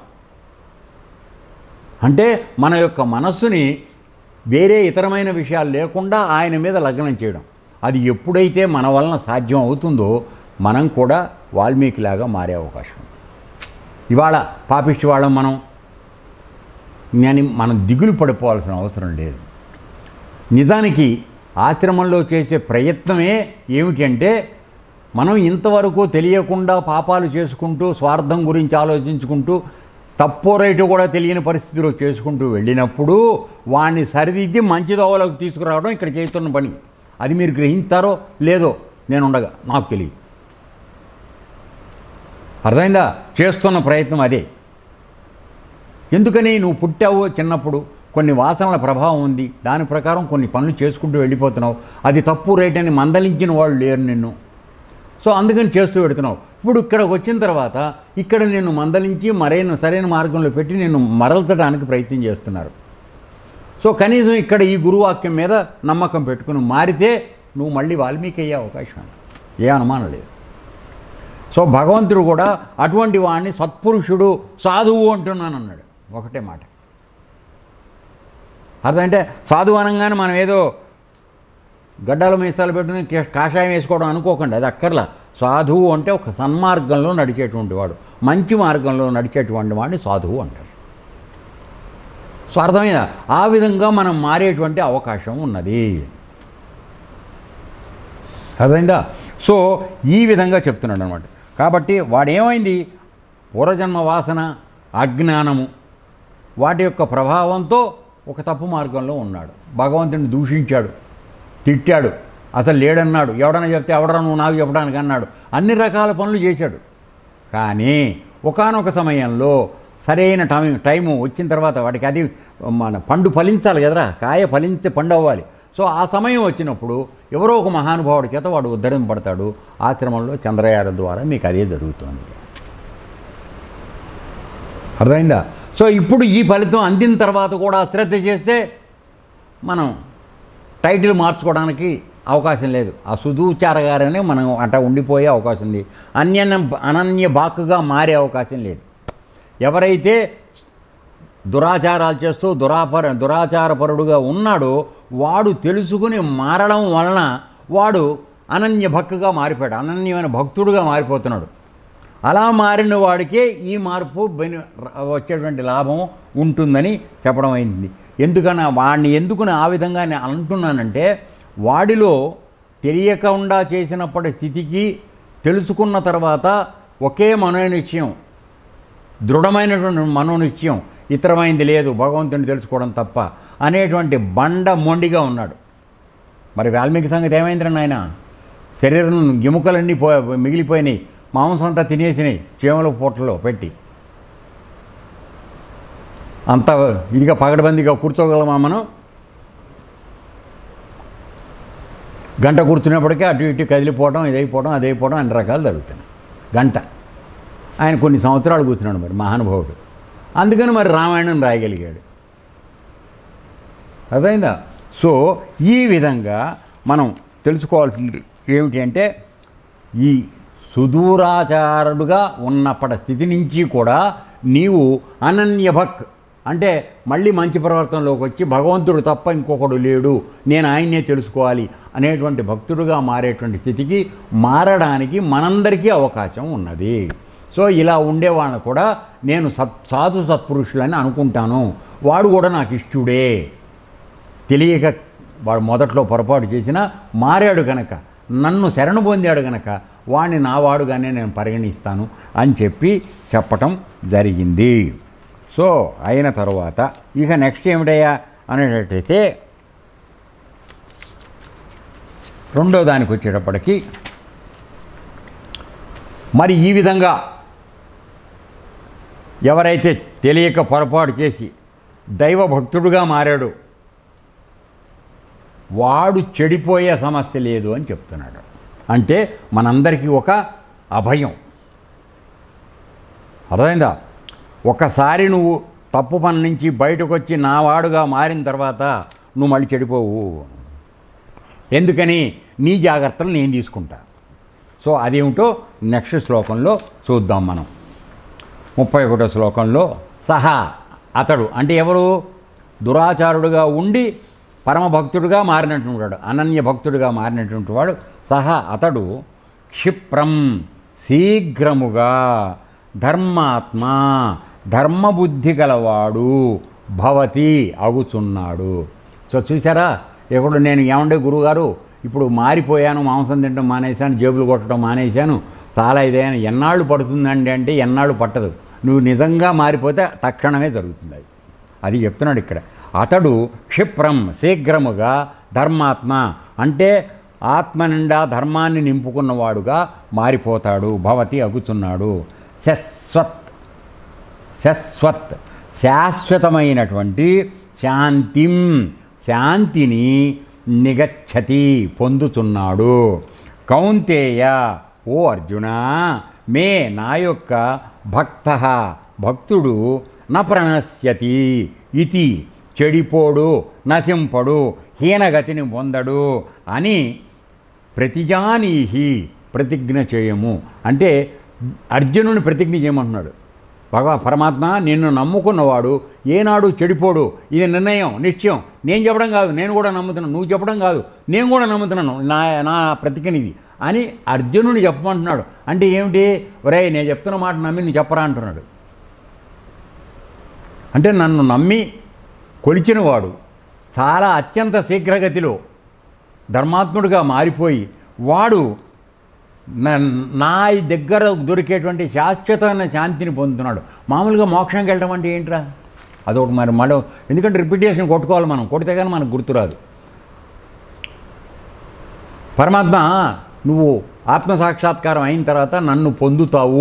అంటే మన యొక్క మనస్సుని వేరే ఇతరమైన విషయాలు లేకుండా ఆయన మీద లగ్నం చేయడం అది ఎప్పుడైతే మన వలన సాధ్యం అవుతుందో మనం కూడా వాల్మీకిలాగా మారే అవకాశం ఉంది. ఇవాళ పాపిష్టి వాళ్ళం మనం నేను మనం దిగులు పడిపోవాల్సిన అవసరం లేదు నిజానికి ఆశ్రమంలో చేసే ప్రయత్నమే ఏమిటంటే మనం ఇంతవరకు తెలియకుండా పాపాలు చేసుకుంటూ స్వార్థం గురించి ఆలోచించుకుంటూ తప్పో రైటు కూడా తెలియని పరిస్థితిలో చేసుకుంటూ వెళ్ళినప్పుడు వాడిని సరిదిద్ది మంచి దోవలోకి తీసుకురావడం ఇక్కడ చేస్తున్న పని అది మీరు గ్రహించారో లేదో నేను ఉండగా నాకు తెలియదు అర్థమైందా చేస్తున్న ప్రయత్నం అదే ఎందుకని నువ్వు పుట్టావు చిన్నప్పుడు కొన్ని వాసనల ప్రభావం ఉంది దాని ప్రకారం కొన్ని పనులు చేసుకుంటూ వెళ్ళిపోతున్నావు అది తప్పు రైట్ అని మందలించిన వాళ్ళు లేరు నిన్ను సో అందుకని చేస్తూ పెడుతున్నావు ఇప్పుడు ఇక్కడికి వచ్చిన తర్వాత ఇక్కడ నిన్ను మందలించి మరైన సరైన మార్గంలో పెట్టి నిన్ను మరల్చడానికి ప్రయత్నం చేస్తున్నారు సో కనీసం ఇక్కడ ఈ గురువాక్యం మీద నమ్మకం పెట్టుకుని మారితే నువ్వు మళ్ళీ వాల్మీకి అయ్యే అవకాశం ఉంది. ఏ అనుమానం లేదు సో భగవంతుడు కూడా అటువంటి వాడిని సత్పురుషుడు సాధువు అంటున్నాను అన్నాడు ఒకటే మాట అర్థమంటే సాధువు అనగానే మనం ఏదో గడ్డాల మీసాలు పెట్టుకుని కే- కాషాయం వేసుకోవడం అనుకోకండి అది అక్కర్లా సాధువు అంటే ఒక సన్మార్గంలో నడిచేటువంటి వాడు మంచి మార్గంలో నడిచేటువంటి వాడిని సాధువు అంటారు సో అర్థమైందా ఆ విధంగా మనం మారేటువంటి అవకాశం ఉన్నది అర్థమైందా సో ఈ విధంగా చెప్తున్నాడు అనమాట కాబట్టి వాడేమైంది పూర్వజన్మ వాసన అజ్ఞానము వాటి యొక్క ప్రభావంతో ఒక తప్పు మార్గంలో ఉన్నాడు భగవంతుని దూషించాడు తిట్టాడు అసలు లేడన్నాడు ఎవడన్నా చెప్తే ఎవడరా నువ్వు నాకు చెప్పడానికి అన్నాడు అన్ని రకాల పనులు చేశాడు కానీ ఒకానొక సమయంలో సరైన టైం టైము వచ్చిన తర్వాత వాడికి అది మన పండు ఫలించాలి కదరా కాయ ఫలించి పండు అవ్వాలి సో ఆ సమయం వచ్చినప్పుడు ఎవరో ఒక మహానుభావుడి చేత వాడు ఉద్ధరింపబడతాడు ఆశ్రమంలో చంద్రయాన ద్వారా మీకు అదే జరుగుతుంది అర్థమైందా సో ఇప్పుడు ఈ ఫలితం అందిన తర్వాత కూడా అశ్రద్ధ చేస్తే మనం టైటిల్ మార్చుకోవడానికి అవకాశం లేదు ఆ సుదూచారగారనే మనం అట్ట ఉండిపోయే అవకాశం ఉంది అన్యన అనన్య బాకుగా మారే అవకాశం లేదు ఎవరైతే దురాచారాలు చేస్తూ దురాపర దురాచారపరుడుగా ఉన్నాడో వాడు తెలుసుకుని మారడం వలన వాడు అనన్య భక్తుగా మారిపోయాడు అనన్యమైన భక్తుడుగా మారిపోతున్నాడు అలా మారిన వాడికే ఈ మార్పు బెని వచ్చేటువంటి లాభం ఉంటుందని చెప్పడం అయింది ఎందుకన్నా వాడిని ఎందుకుని ఆ విధంగా నేను అంటున్నానంటే వాడిలో తెలియకుండా చేసినప్పటి స్థితికి తెలుసుకున్న తర్వాత ఒకే మనోనిశ్చయం దృఢమైనటువంటి మనోనిశ్చయం ఇతరమైంది లేదు భగవంతుని తెలుసుకోవడం తప్ప అనేటువంటి బండ మొండిగా ఉన్నాడు మరి వాల్మీకి సంగతి ఏమైందిరా నాయన శరీరం ఎముకలన్నీ పో మిగిలిపోయినాయి మాంసం అంతా తినేసినాయి చీమల పూటలో పెట్టి అంత ఇదిగా పగడబందిగా కూర్చోగలమా మనం గంట కూర్చున్నప్పటికీ అటు ఇటు కదిలిపోవడం ఇదైపోవడం అదైపోవడం అన్ని రకాలు జరుగుతున్నాయి గంట ఆయన కొన్ని సంవత్సరాలు కూర్చున్నాడు మరి మహానుభావుడు అందుకని మరి రామాయణం రాయగలిగాడు అర్థమైందా సో ఈ విధంగా మనం తెలుసుకోవాల్సింది ఏమిటి అంటే ఈ సుదూరాచారుడుగా ఉన్నప్పటి స్థితి నుంచి కూడా నీవు అనన్యభక్ అంటే మళ్ళీ మంచి ప్రవర్తనలోకి వచ్చి భగవంతుడు తప్ప ఇంకొకడు లేడు నేను ఆయన్నే తెలుసుకోవాలి అనేటువంటి భక్తుడుగా మారేటువంటి స్థితికి మారడానికి మనందరికీ అవకాశం ఉన్నది సో ఇలా ఉండేవాళ్ళని కూడా నేను సత్ సాధు సత్పురుషులని అనుకుంటాను వాడు కూడా నాకు ఇష్టుడే తెలియక వాడు మొదట్లో పొరపాటు చేసినా మారాడు గనక నన్ను శరణు పొందాడు గనక వాడిని నా వాడుగానే నేను పరిగణిస్తాను అని చెప్పి చెప్పటం జరిగింది సో అయిన తర్వాత ఇక నెక్స్ట్ ఏమిటయ్యా అనేటట్టయితే రెండో దానికి వచ్చేటప్పటికి మరి ఈ విధంగా ఎవరైతే తెలియక పొరపాటు చేసి దైవ భక్తుడుగా మారాడు వాడు చెడిపోయే సమస్య లేదు అని చెప్తున్నాడు అంటే మనందరికీ ఒక అభయం అర్థమైందా ఒకసారి నువ్వు తప్పు పని నుంచి బయటకు వచ్చి నా వాడుగా మారిన తర్వాత నువ్వు మళ్ళీ చెడిపోవు ఎందుకని నీ జాగ్రత్తలు నేను తీసుకుంటా సో అదేమిటో నెక్స్ట్ శ్లోకంలో చూద్దాం మనం ముప్పై ఒకటో శ్లోకంలో సహా అతడు అంటే ఎవరు దురాచారుడుగా ఉండి పరమభక్తుడుగా మారినటువంటి వాడు అనన్య భక్తుడుగా మారినటువంటి వాడు సహా అతడు క్షిప్రం శీఘ్రముగా ధర్మాత్మ ధర్మబుద్ధి గలవాడు భవతి అగుచున్నాడు సో చూసారా ఇప్పుడు నేను ఏమండే గురువుగారు ఇప్పుడు మారిపోయాను మాంసం తినడం మానేశాను జేబులు కొట్టడం మానేశాను చాలా ఇదైనా ఎన్నాళ్ళు పడుతుందండి అంటే ఎన్నాళ్ళు పట్టదు నువ్వు నిజంగా మారిపోతే తక్షణమే జరుగుతుంది అది అది చెప్తున్నాడు ఇక్కడ అతడు క్షిప్రం శీఘ్రముగా ధర్మాత్మ అంటే ఆత్మ నిండా ధర్మాన్ని నింపుకున్నవాడుగా మారిపోతాడు భవతి అగుతున్నాడు శశ్వత్ శశ్వత్ శాశ్వతమైనటువంటి శాంతిం శాంతిని నిగచ్చతి పొందుతున్నాడు కౌంతేయ ఓ అర్జున మే నా యొక్క భక్త భక్తుడు న ప్రణశ్యతి ఇతి చెడిపోడు నశింపడు హీనగతిని పొందడు అని ప్రతిజానీహి ప్రతిజ్ఞ చేయము అంటే అర్జునుని ప్రతిజ్ఞ చేయమంటున్నాడు భగవా పరమాత్మ నిన్ను నమ్ముకున్నవాడు ఏనాడు చెడిపోడు ఇది నిర్ణయం నిశ్చయం నేను చెప్పడం కాదు నేను కూడా నమ్ముతున్నాను నువ్వు చెప్పడం కాదు నేను కూడా నమ్ముతున్నాను నా నా ప్రతిజ్ఞ ఇది అని అర్జునుని చెప్పమంటున్నాడు అంటే ఏమిటి ఒరే నేను చెప్తున్న మాట నమ్మి నువ్వు చెప్పరా అంటున్నాడు అంటే నన్ను నమ్మి కొలిచినవాడు చాలా అత్యంత శీఘ్రగతిలో ధర్మాత్ముడిగా మారిపోయి వాడు నా- నా దగ్గర దొరికేటువంటి శాశ్వతమైన శాంతిని పొందుతున్నాడు మామూలుగా మోక్షంకి వెళ్ళడం అంటే ఏంట్రా అదొకటి మరి మళ్ళీ ఎందుకంటే రిపిటేషన్ కొట్టుకోవాలి మనం కొడితే కానీ మనకు గుర్తురాదు పరమాత్మ నువ్వు ఆత్మ సాక్షాత్కారం అయిన తర్వాత నన్ను పొందుతావు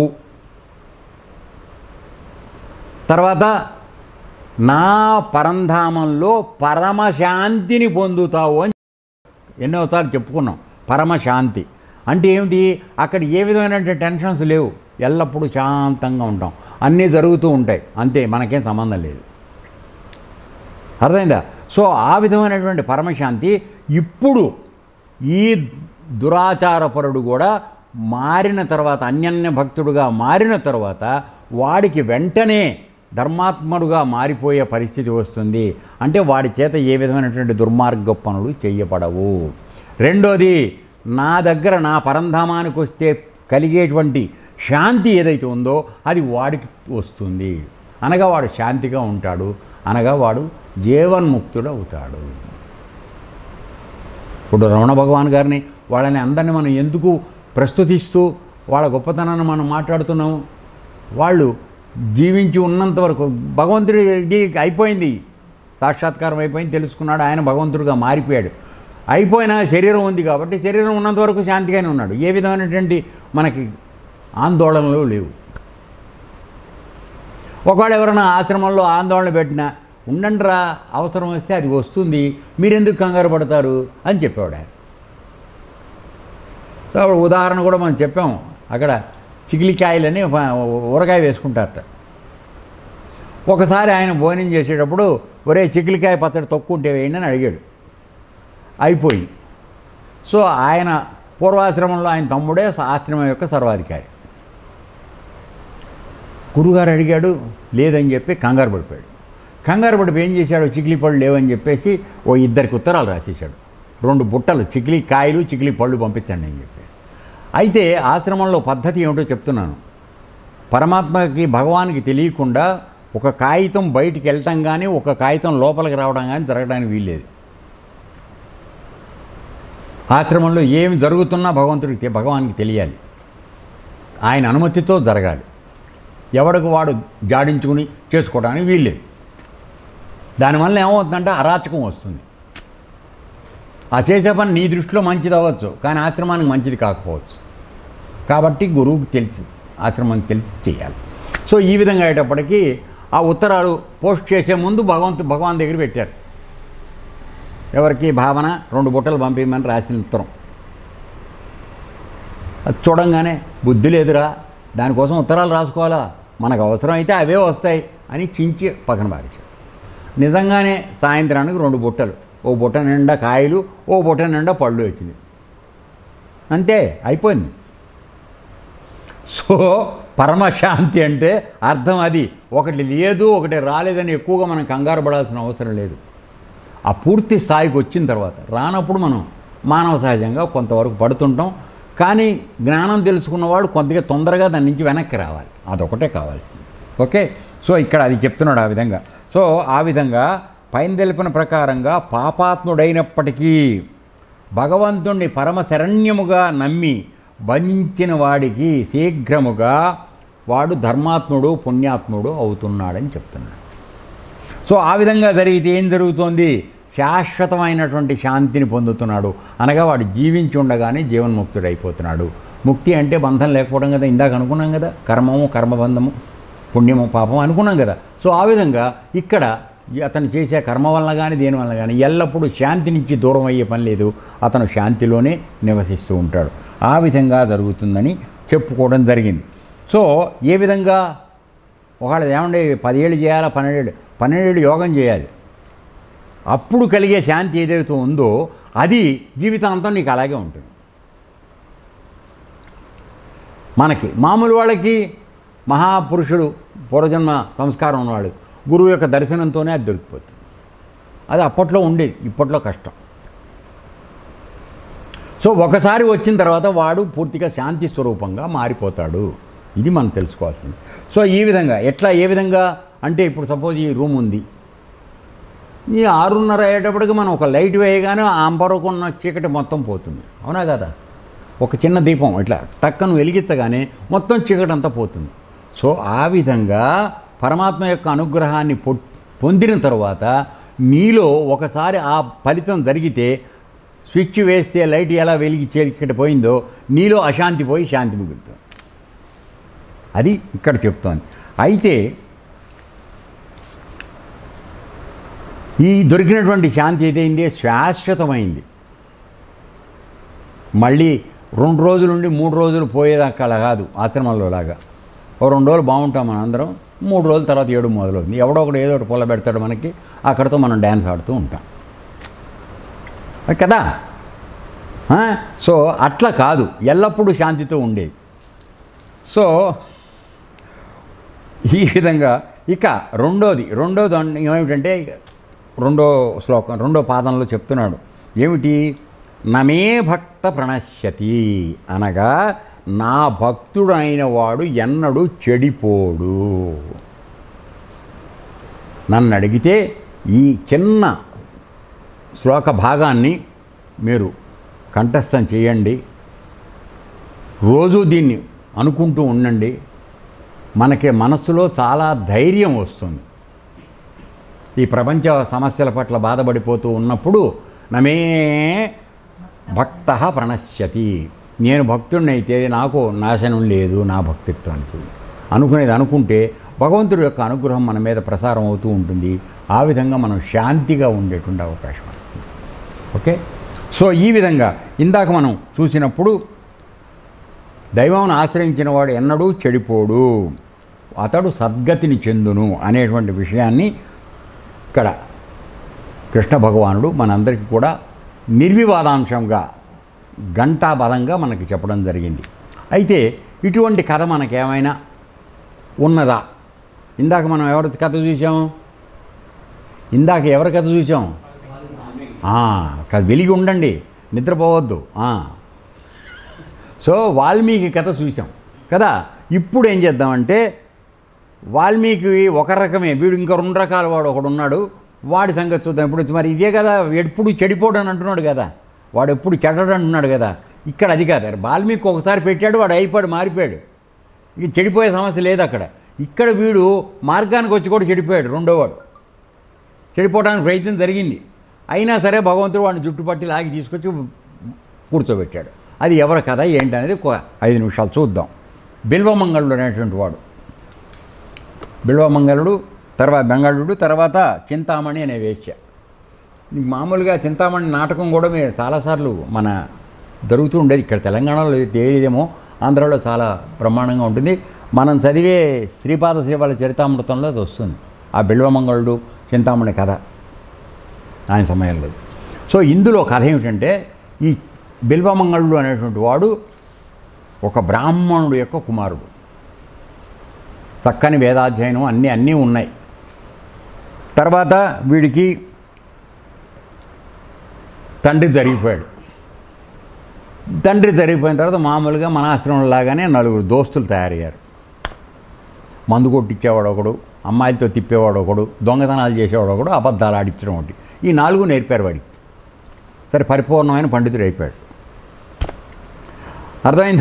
తర్వాత నా పరంధామంలో పరమశాంతిని పొందుతావు అని ఎన్నోసార్లు చెప్పుకున్నాం పరమశాంతి అంటే ఏమిటి అక్కడ ఏ విధమైనటువంటి టెన్షన్స్ లేవు ఎల్లప్పుడూ శాంతంగా ఉంటాం అన్నీ జరుగుతూ ఉంటాయి అంతే మనకేం సంబంధం లేదు అర్థమైందా సో ఆ విధమైనటువంటి పరమశాంతి ఇప్పుడు ఈ దురాచారపరుడు కూడా మారిన తర్వాత అన్యన్య భక్తుడుగా మారిన తర్వాత వాడికి వెంటనే ధర్మాత్ముడుగా మారిపోయే పరిస్థితి వస్తుంది అంటే వాడి చేత ఏ విధమైనటువంటి దుర్మార్గ పనులు చేయబడవు రెండోది నా దగ్గర నా పరంధామానికి వస్తే కలిగేటువంటి శాంతి ఏదైతే ఉందో అది వాడికి వస్తుంది అనగా వాడు శాంతిగా ఉంటాడు అనగా వాడు జీవన్ముక్తుడు అవుతాడు ఇప్పుడు రమణ భగవాన్ గారిని వాళ్ళని అందరిని మనం ఎందుకు ప్రస్తుతిస్తూ వాళ్ళ గొప్పతనాన్ని మనం మాట్లాడుతున్నాము వాళ్ళు జీవించి ఉన్నంత వరకు భగవంతుడికి అయిపోయింది సాక్షాత్కారం అయిపోయింది తెలుసుకున్నాడు ఆయన భగవంతుడిగా మారిపోయాడు అయిపోయిన శరీరం ఉంది కాబట్టి శరీరం ఉన్నంత వరకు శాంతిగానే ఉన్నాడు ఏ విధమైనటువంటి మనకి ఆందోళనలు లేవు ఒకవేళ ఎవరైనా ఆశ్రమంలో ఆందోళన పెట్టినా ఉండండిరా అవసరం వస్తే అది వస్తుంది మీరెందుకు కంగారు పడతారు అని చెప్పేవాడు ఆయన సో అప్పుడు ఉదాహరణ కూడా మనం చెప్పాము అక్కడ చికిలికాయలని ఒక ఊరగాయ వేసుకుంటారట ఒకసారి ఆయన భోజనం చేసేటప్పుడు ఒరే చికిలికాయ పచ్చడి తొక్కుంటే వేయండి అని అడిగాడు అయిపోయింది సో ఆయన పూర్వాశ్రమంలో ఆయన తమ్ముడే ఆశ్రమం యొక్క సర్వాధికారి గురుగారు అడిగాడు లేదని చెప్పి కంగారు పడిపోయాడు కంగారు పడిపోయి ఏం చేశాడు చికిలి పళ్ళు లేవని చెప్పేసి ఓ ఇద్దరికి ఉత్తరాలు రాసేశాడు రెండు బుట్టలు చికిలి కాయలు చికిలి పళ్ళు పంపించండి అని చెప్పి అయితే ఆశ్రమంలో పద్ధతి ఏమిటో చెప్తున్నాను పరమాత్మకి భగవానికి తెలియకుండా ఒక కాగితం బయటికి వెళ్ళటం కానీ ఒక కాగితం లోపలికి రావడం కానీ జరగడానికి వీల్లేదు ఆశ్రమంలో ఏమి జరుగుతున్నా భగవంతుడికి తె- భగవానికి తెలియాలి ఆయన అనుమతితో జరగాలి ఎవడికి వాడు జాడించుకుని చేసుకోవడానికి వీల్లేదు దానివల్ల ఏమవుతుందంటే అరాచకం వస్తుంది ఆ చేసే పని నీ దృష్టిలో మంచిది అవ్వచ్చు కానీ ఆశ్రమానికి మంచిది కాకపోవచ్చు కాబట్టి గురువుకి తెలిసి ఆశ్రమానికి తెలిసి చేయాలి సో ఈ విధంగా అయ్యేటప్పటికీ ఆ ఉత్తరాలు పోస్ట్ చేసే ముందు భగవంతు భగవాన్ దగ్గర పెట్టారు ఎవరికి భావన రెండు బుట్టలు పంపించమని రాసిన ఉత్తరం అది చూడంగానే బుద్ధి లేదురా దానికోసం ఉత్తరాలు రాసుకోవాలా మనకు అవసరం అయితే అవే వస్తాయి అని చించి పక్కన పారేశాడు నిజంగానే సాయంత్రానికి రెండు బుట్టలు ఓ బుట్ట నిండా కాయలు ఓ బుట్ట నిండా పళ్ళు వచ్చింది అంతే అయిపోయింది సో పరమశాంతి అంటే అర్థం అది ఒకటి లేదు ఒకటి రాలేదని ఎక్కువగా మనం కంగారు పడాల్సిన అవసరం లేదు ఆ పూర్తి స్థాయికి వచ్చిన తర్వాత రానప్పుడు మనం మానవ సహజంగా కొంతవరకు పడుతుంటాం కానీ జ్ఞానం తెలుసుకున్నవాడు కొద్దిగా తొందరగా దాని నుంచి వెనక్కి రావాలి అదొకటే కావాల్సింది ఓకే సో ఇక్కడ అది చెప్తున్నాడు ఆ విధంగా సో ఆ విధంగా పైన తెలిపిన ప్రకారంగా పాపాత్ముడైనప్పటికీ భగవంతుణ్ణి పరమ శరణ్యముగా నమ్మి బంధించిన వాడికి శీఘ్రముగా వాడు ధర్మాత్ముడు పుణ్యాత్ముడు అవుతున్నాడని చెప్తున్నాడు సో ఆ విధంగా జరిగితే ఏం జరుగుతోంది శాశ్వతమైనటువంటి శాంతిని పొందుతున్నాడు అనగా వాడు జీవించి ఉండగానే జీవన్ముక్తుడైపోతున్నాడు ముక్తి అంటే బంధం లేకపోవడం కదా ఇందాక అనుకున్నాం కదా కర్మము కర్మబంధము పుణ్యము పాపం అనుకున్నాం కదా సో ఆ విధంగా ఇక్కడ ఈ అతను చేసే కర్మ వలన కానీ దేని వలన కానీ ఎల్లప్పుడూ శాంతి నుంచి దూరం అయ్యే పని లేదు అతను శాంతిలోనే నివసిస్తూ ఉంటాడు ఆ విధంగా జరుగుతుందని చెప్పుకోవడం జరిగింది సో ఏ విధంగా ఒకవేళ ఏమండి పదిహేళ్ళు చేయాలా పన్నెండేళ్ళు పన్నెండేళ్ళు యోగం చేయాలి అప్పుడు కలిగే శాంతి ఏదైతే ఉందో అది జీవితాంతం నీకు అలాగే ఉంటుంది మనకి మామూలు వాళ్ళకి మహాపురుషుడు పూర్వజన్మ సంస్కారం ఉన్నవాడు గురువు యొక్క దర్శనంతోనే అది దొరికిపోతుంది అది అప్పట్లో ఉండేది ఇప్పట్లో కష్టం సో ఒకసారి వచ్చిన తర్వాత వాడు పూర్తిగా శాంతి స్వరూపంగా మారిపోతాడు ఇది మనం తెలుసుకోవాల్సింది సో ఈ విధంగా ఎట్లా ఏ విధంగా అంటే ఇప్పుడు సపోజ్ ఈ రూమ్ ఉంది ఈ ఆరున్నర అయ్యేటప్పటికి మనం ఒక లైట్ వేయగానే ఆ అంబరకు ఉన్న చీకటి మొత్తం పోతుంది అవునా కదా ఒక చిన్న దీపం ఇట్లా టక్కను వెలిగించగానే మొత్తం చీకటి అంతా పోతుంది సో ఆ విధంగా పరమాత్మ యొక్క అనుగ్రహాన్ని పొ- పొందిన తర్వాత నీలో ఒకసారి ఆ ఫలితం జరిగితే స్విచ్ వేస్తే లైట్ ఎలా వెలిగి చీకటి పోయిందో నీలో అశాంతి పోయి శాంతి మిగులుతుంది అది ఇక్కడ చెప్తోంది అయితే ఈ దొరికినటువంటి శాంతి ఏదైంది శాశ్వతమైంది మళ్ళీ రెండు రోజుల నుండి మూడు రోజులు పోయేదాకా అలా కాదు ఆశ్రమంలో లాగా ఓ రెండు రోజులు బాగుంటాం మనం అందరం మూడు రోజుల తర్వాత ఏడు మొదలవుతుంది ఎవడో ఒకడు ఏదో ఒకటి పొల పెడతాడు మనకి అక్కడితో మనం డ్యాన్స్ ఆడుతూ ఉంటాం కదా ఆ? సో అట్లా కాదు ఎల్లప్పుడూ శాంతితో ఉండేది సో ఈ విధంగా ఇక రెండోది రెండోది అన్- ఏమిటంటే రెండో శ్లోకం రెండో పాదంలో చెప్తున్నాడు ఏమిటి నమే భక్త ప్రణశ్యతి అనగా నా భక్తుడైన వాడు ఎన్నడూ చెడిపోడు నన్ను అడిగితే ఈ చిన్న శ్లోక భాగాన్ని మీరు కంఠస్థం చేయండి రోజు దీన్ని అనుకుంటూ ఉండండి మనకి మనస్సులో చాలా ధైర్యం వస్తుంది ఈ ప్రపంచ సమస్యల పట్ల బాధపడిపోతూ ఉన్నప్పుడు నమే భక్త ప్రణశ్యతి నేను భక్తుడినైతే నాకు నాశనం లేదు నా భక్తిత్వానికి అనుకునేది అనుకుంటే భగవంతుడి యొక్క అనుగ్రహం మన మీద ప్రసారం అవుతూ ఉంటుంది ఆ విధంగా మనం శాంతిగా ఉండేటువంటి అవకాశం వస్తుంది ఓకే సో ఈ విధంగా ఇందాక మనం చూసినప్పుడు దైవం ఆశ్రయించిన వాడు ఎన్నడూ చెడిపోడు అతడు సద్గతిని చెందును అనేటువంటి విషయాన్ని ఇక్కడ కృష్ణ భగవానుడు మనందరికీ కూడా నిర్వివాదాంశంగా ఘంటాబలంగా మనకి చెప్పడం జరిగింది అయితే ఇటువంటి కథ మనకేమైనా ఉన్నదా ఇందాక మనం ఎవరి కథ చూసాం ఇందాక ఎవరి కథ చూసాం ఆ, కాదు వెలిగి ఉండండి నిద్రపోవద్దు ఆ. సో వాల్మీకి కథ చూసాం కదా ఇప్పుడు ఏం చేద్దామంటే వాల్మీకి ఒక రకమే వీడు ఇంకా రెండు రకాల వాడు ఒకడు ఉన్నాడు వాడి సంగతి చూద్దాం ఇప్పుడు మరి ఇదే కదా ఎప్పుడు చెడిపోడు అని అంటున్నాడు కదా వాడు ఎప్పుడు చెడ్డడు అంటున్నాడు కదా ఇక్కడ అది కాదు వాల్మీకి ఒకసారి పెట్టాడు వాడు అయిపోయాడు మారిపోయాడు ఇక చెడిపోయే సమస్య లేదు అక్కడ ఇక్కడ వీడు మార్గానికి వచ్చి కూడా చెడిపోయాడు రెండోవాడు చెడిపోవడానికి ప్రయత్నం జరిగింది అయినా సరే భగవంతుడు వాడిని జుట్టు పట్టి లాగి తీసుకొచ్చి కూర్చోబెట్టాడు అది ఎవరి కథ ఏంటనేది ఒక ఐదు నిమిషాలు చూద్దాం బిల్వమంగళుడు అనేటువంటి వాడు బిల్వమంగళుడు తర్వాత బెంగాళుడు తర్వాత చింతామణి అనే వేశ్య ఈ మామూలుగా చింతామణి నాటకం కూడా మీరు చాలాసార్లు మన జరుగుతూ ఉండేది ఇక్కడ తెలంగాణలో తెలియదేమో ఆంధ్రాలో చాలా బ్రహ్మాండంగా ఉంటుంది మనం చదివే శ్రీపాద శ్రీవాళ్ళ చరితామృతంలో అది వస్తుంది ఆ బిల్వమంగళుడు చింతామణి కథ ఆయన సమయంలో సో ఇందులో కథ ఏమిటంటే ఈ బిల్వమంగళుడు అనేటువంటి వాడు ఒక బ్రాహ్మణుడు యొక్క కుమారుడు చక్కని వేదాధ్యయనం అన్నీ అన్నీ ఉన్నాయి తర్వాత వీడికి తండ్రి జరిగిపోయాడు తండ్రి జరిగిపోయిన తర్వాత మామూలుగా మన ఆశ్రమం లాగానే నలుగురు దోస్తులు తయారయ్యారు మందు కొట్టించేవాడు ఒకడు అమ్మాయిలతో తిప్పేవాడు ఒకడు దొంగతనాలు చేసేవాడు ఒకడు అబద్ధాలు ఆడించడం ఒకటి ఈ నాలుగు నేర్పారు వాడికి సరే పరిపూర్ణమైన పండితుడు అయిపోయాడు అర్థమైంది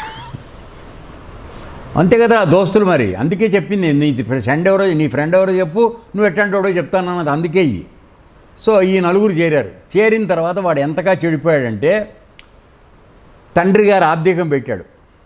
అంతే కదా దోస్తులు మరి అందుకే చెప్పింది నీ ఫ్రెండ్ ఎవరో నీ ఫ్రెండ్ ఎవరో చెప్పు నువ్వు ఎట్టంటాడో చెప్తాను అన్నది అందుకే ఇయ్యి సో ఈ నలుగురు చేరారు చేరిన తర్వాత వాడు ఎంతగా చెడిపోయాడంటే తండ్రి గారు ఆబ్దికం పెట్టాడు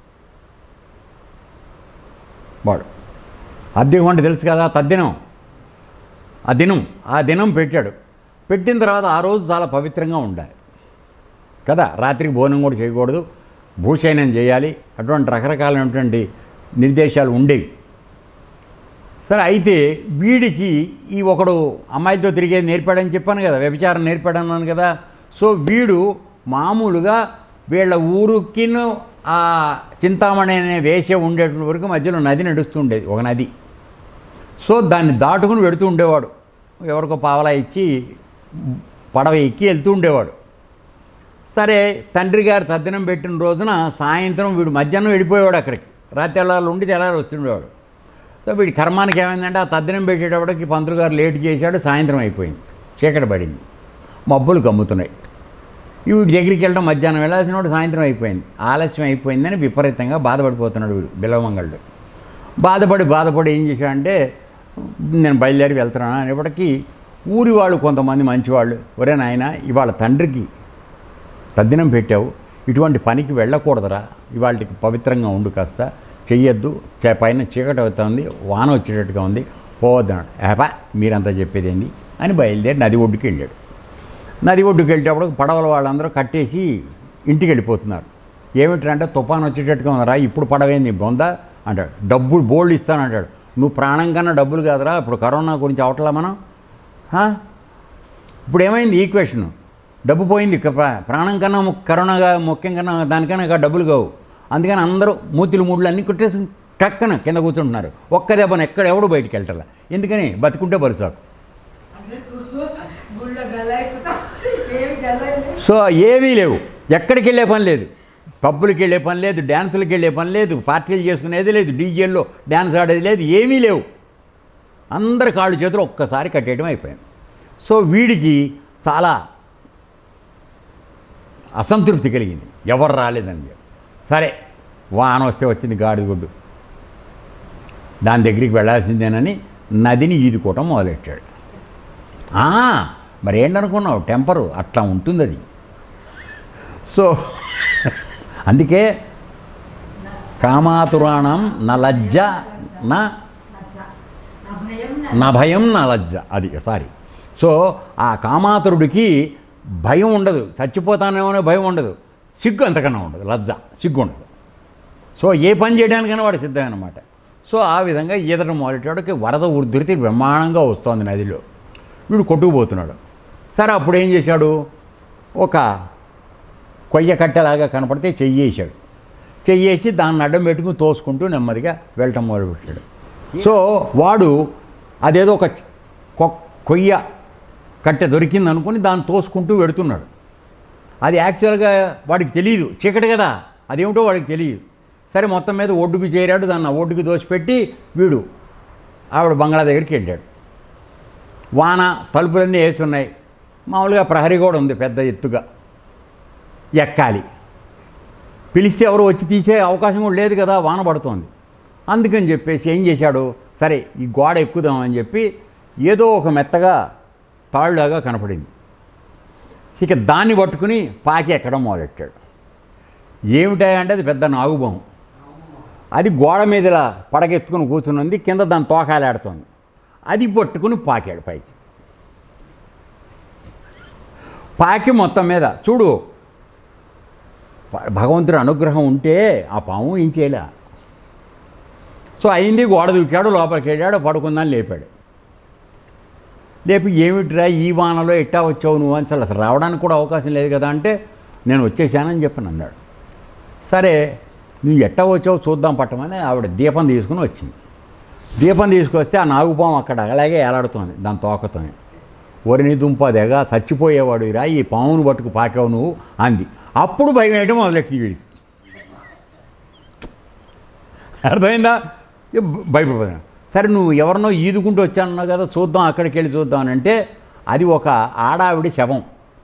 వాడు ఆబ్దికం అంటే తెలుసు కదా తద్దినం ఆ దినం ఆ దినం పెట్టాడు పెట్టిన తర్వాత ఆ రోజు చాలా పవిత్రంగా ఉండాలి కదా రాత్రికి భోజనం కూడా చేయకూడదు భూషయనం చేయాలి అటువంటి రకరకాలైనటువంటి నిర్దేశాలు ఉండేవి సరే అయితే వీడికి ఈ ఒకడు అమ్మాయితో తిరిగేది నేర్పాడని చెప్పాను కదా వ్యభిచారం నేర్పాడన్నాను కదా సో వీడు మామూలుగా వీళ్ళ ఊరుకి ఆ చింతామణి అనే వేసే ఉండేటువంటి వరకు మధ్యలో నది నడుస్తుండేది ఒక నది సో దాన్ని దాటుకుని వెడుతూ ఉండేవాడు ఎవరికో పావలా ఇచ్చి పడవ ఎక్కి వెళ్తూ ఉండేవాడు సరే తండ్రి గారు తద్దినం పెట్టిన రోజున సాయంత్రం వీడు మధ్యాహ్నం వెళ్ళిపోయేవాడు అక్కడికి రాత్రి తెల్లారు ఉండి తెల్లారు వస్తుండేవాడు సో వీడి కర్మానికి ఏమైందంటే ఆ తద్దినం పెట్టేటప్పటికి పంతులు గారు లేట్ చేశాడు సాయంత్రం అయిపోయింది చీకటి పడింది మబ్బులు కమ్ముతున్నాయి వీడి దగ్గరికి వెళ్ళడం మధ్యాహ్నం వెళ్ళాల్సిన వాడు సాయంత్రం అయిపోయింది ఆలస్యం అయిపోయిందని విపరీతంగా బాధపడిపోతున్నాడు వీడు బిలవమంగళుడు బాధపడి బాధపడి ఏం చేశాడంటే నేను బయలుదేరి వెళ్తున్నాను అనేప్పటికీ ఊరి వాళ్ళు కొంతమంది మంచివాళ్ళు ఒరే నాయన ఇవాళ తండ్రికి తద్దినం పెట్టావు ఇటువంటి పనికి వెళ్ళకూడదురా ఇవాళకి పవిత్రంగా ఉండు కాస్త చెయ్యొద్దు చే- పైన చీకటి అవుతుంది వాన వచ్చేటట్టుగా ఉంది పోవద్దన్నాడు ఏపా మీరంతా చెప్పేది ఏంది అని బయలుదేరి నది ఒడ్డుకి వెళ్ళాడు నది ఒడ్డుకి వెళ్ళేటప్పుడు పడవల వాళ్ళందరూ కట్టేసి ఇంటికి వెళ్ళిపోతున్నారు ఏమిటంటే తుఫాన్ వచ్చేటట్టుగా ఉందరా ఇప్పుడు పడవేంది బొంద అంటాడు డబ్బులు బోల్డ్ ఇస్తానంటాడు నువ్వు ప్రాణం కన్నా డబ్బులు కాదురా ఇప్పుడు కరోనా గురించి అవట్లా మనం హా? ఇప్పుడు ఏమైంది ఈక్వేషన్ డబ్బు పోయింది ఇక ప్రా- ప్రాణం కన్నా ము- కరోనా గా- ముఖ్యం కన్నా దానికన్నా ఇక డబ్బులు కావు అందుకని అందరూ మూతిలు మూడులు అన్నీ కొట్టేసి టక్కన కింద కూర్చుంటున్నారు ఒక్క దెబ్బన ఎక్కడ ఎవడు బయటికి వెళ్ళటలా ఎందుకని బతుకుంటే బరుసాకు సో ఏమీ లేవు ఎక్కడికి వెళ్ళే పని లేదు పబ్బులకి వెళ్ళే పని లేదు డ్యాన్సులకి వెళ్ళే పని లేదు పార్టీలు చేసుకునేది లేదు డీజేల్లో డ్యాన్స్ ఆడేది లేదు ఏమీ లేవు అందరి కాళ్ళు చేతులు ఒక్కసారి కట్టేయడం అయిపోయింది సో వీడికి చాలా అసంతృప్తి కలిగింది ఎవరు రాలేదని చెప్పి సరే వాన వస్తే వచ్చింది గాడిద గుడ్డు దాని దగ్గరికి వెళ్ళాల్సిందేనని నదిని ఈదుకోవటం మొదలెట్టాడు ఆ, మరి ఏంటనుకున్నావు టెంపరు అట్లా ఉంటుంది అది సో అందుకే కామాతురాణం నా లజ్జ నా నా భయం నా లజ్జ అది సారీ సో ఆ కామాతురుడికి భయం ఉండదు చచ్చిపోతానేమో అనే భయం ఉండదు సిగ్గు అంతకన్నా ఉండదు లజ్జ సిగ్గు ఉండదు సో ఏ పని చేయడానికైనా వాడు సిద్ధం అనమాట సో ఆ విధంగా ఈదడం మొదలెట్టాడికి వరద ఉధృతి బ్రహ్మాండంగా వస్తోంది నదిలో వీడు కొట్టుకుపోతున్నాడు సరే అప్పుడు ఏం చేశాడు ఒక కొయ్య కట్టెలాగా కనపడితే చెయ్యేశాడు చెయ్యేసి దాన్ని అడ్డం పెట్టుకుని తోసుకుంటూ నెమ్మదిగా వెళ్ళటం మొదలుపెట్టాడు సో వాడు అదేదో ఒక కొ- కొయ్య కట్టె దొరికింది అనుకుని దాన్ని తోసుకుంటూ వెడుతున్నాడు అది యాక్చువల్గా వాడికి తెలియదు చీకటి కదా అదేమిటో వాడికి తెలియదు సరే మొత్తం మీద ఒడ్డుకు చేరాడు దాన్ని ఆ ఒడ్డుకు దోసిపెట్టి వీడు ఆవిడ బంగ్లా దగ్గరికి వెళ్ళాడు వాన తలుపులన్నీ వేసి ఉన్నాయి మామూలుగా ప్రహరీ కూడా ఉంది పెద్ద ఎత్తుగా ఎక్కాలి పిలిస్తే ఎవరు వచ్చి తీసే అవకాశం కూడా లేదు కదా వాన పడుతోంది అందుకని చెప్పేసి ఏం చేశాడు సరే ఈ గోడ ఎక్కుదామని చెప్పి ఏదో ఒక మెత్తగా తాళ్ళలాగా కనపడింది ఇక దాన్ని పట్టుకుని పాకి ఎక్కడం మొదలెట్టాడు ఏమిటా అంటే అది పెద్ద నాగుబం అది గోడ మీద ఇలా పడగెత్తుకుని కూర్చున్నది కింద దాని తోకాలాడుతోంది అది పట్టుకుని పాకాడు పైకి పాకి మొత్తం మీద చూడు ప- భగవంతుడి అనుగ్రహం ఉంటే ఆ పాము ఏం చేయలే సో అయింది గోడ దూకాడు లోపలికి వెళ్ళాడు పడుకుందని లేపాడు లేపి ఏమిట్రా ఈ వానలో ఎట్టా వచ్చావు నువ్వు అని అసలు రావడానికి కూడా అవకాశం లేదు కదా అంటే నేను వచ్చేసానని చెప్పని అన్నాడు సరే నువ్వు ఎట్టా వచ్చావు చూద్దాం పట్టమని ఆవిడ దీపం తీసుకుని వచ్చింది దీపం తీసుకొస్తే ఆ నాగుపాము అక్కడ అలాగే ఏలాడుతోంది దాని తోకతోనే ఒరిని దుంపదేగా చచ్చిపోయేవాడు రా ఈ పామును పట్టుకు పాకావు నువ్వు అంది అప్పుడు భయం వేయడం మొదలెట్టింది వీడికి అర్థమైందా ఇక భ- భయపడిపోయాను సరే నువ్వు ఎవరినో ఈదుకుంటూ వచ్చానన్నావు కదా చూద్దాం అక్కడికి వెళ్ళి చూద్దాం అని అంటే అది ఒక ఆడావిడి శవం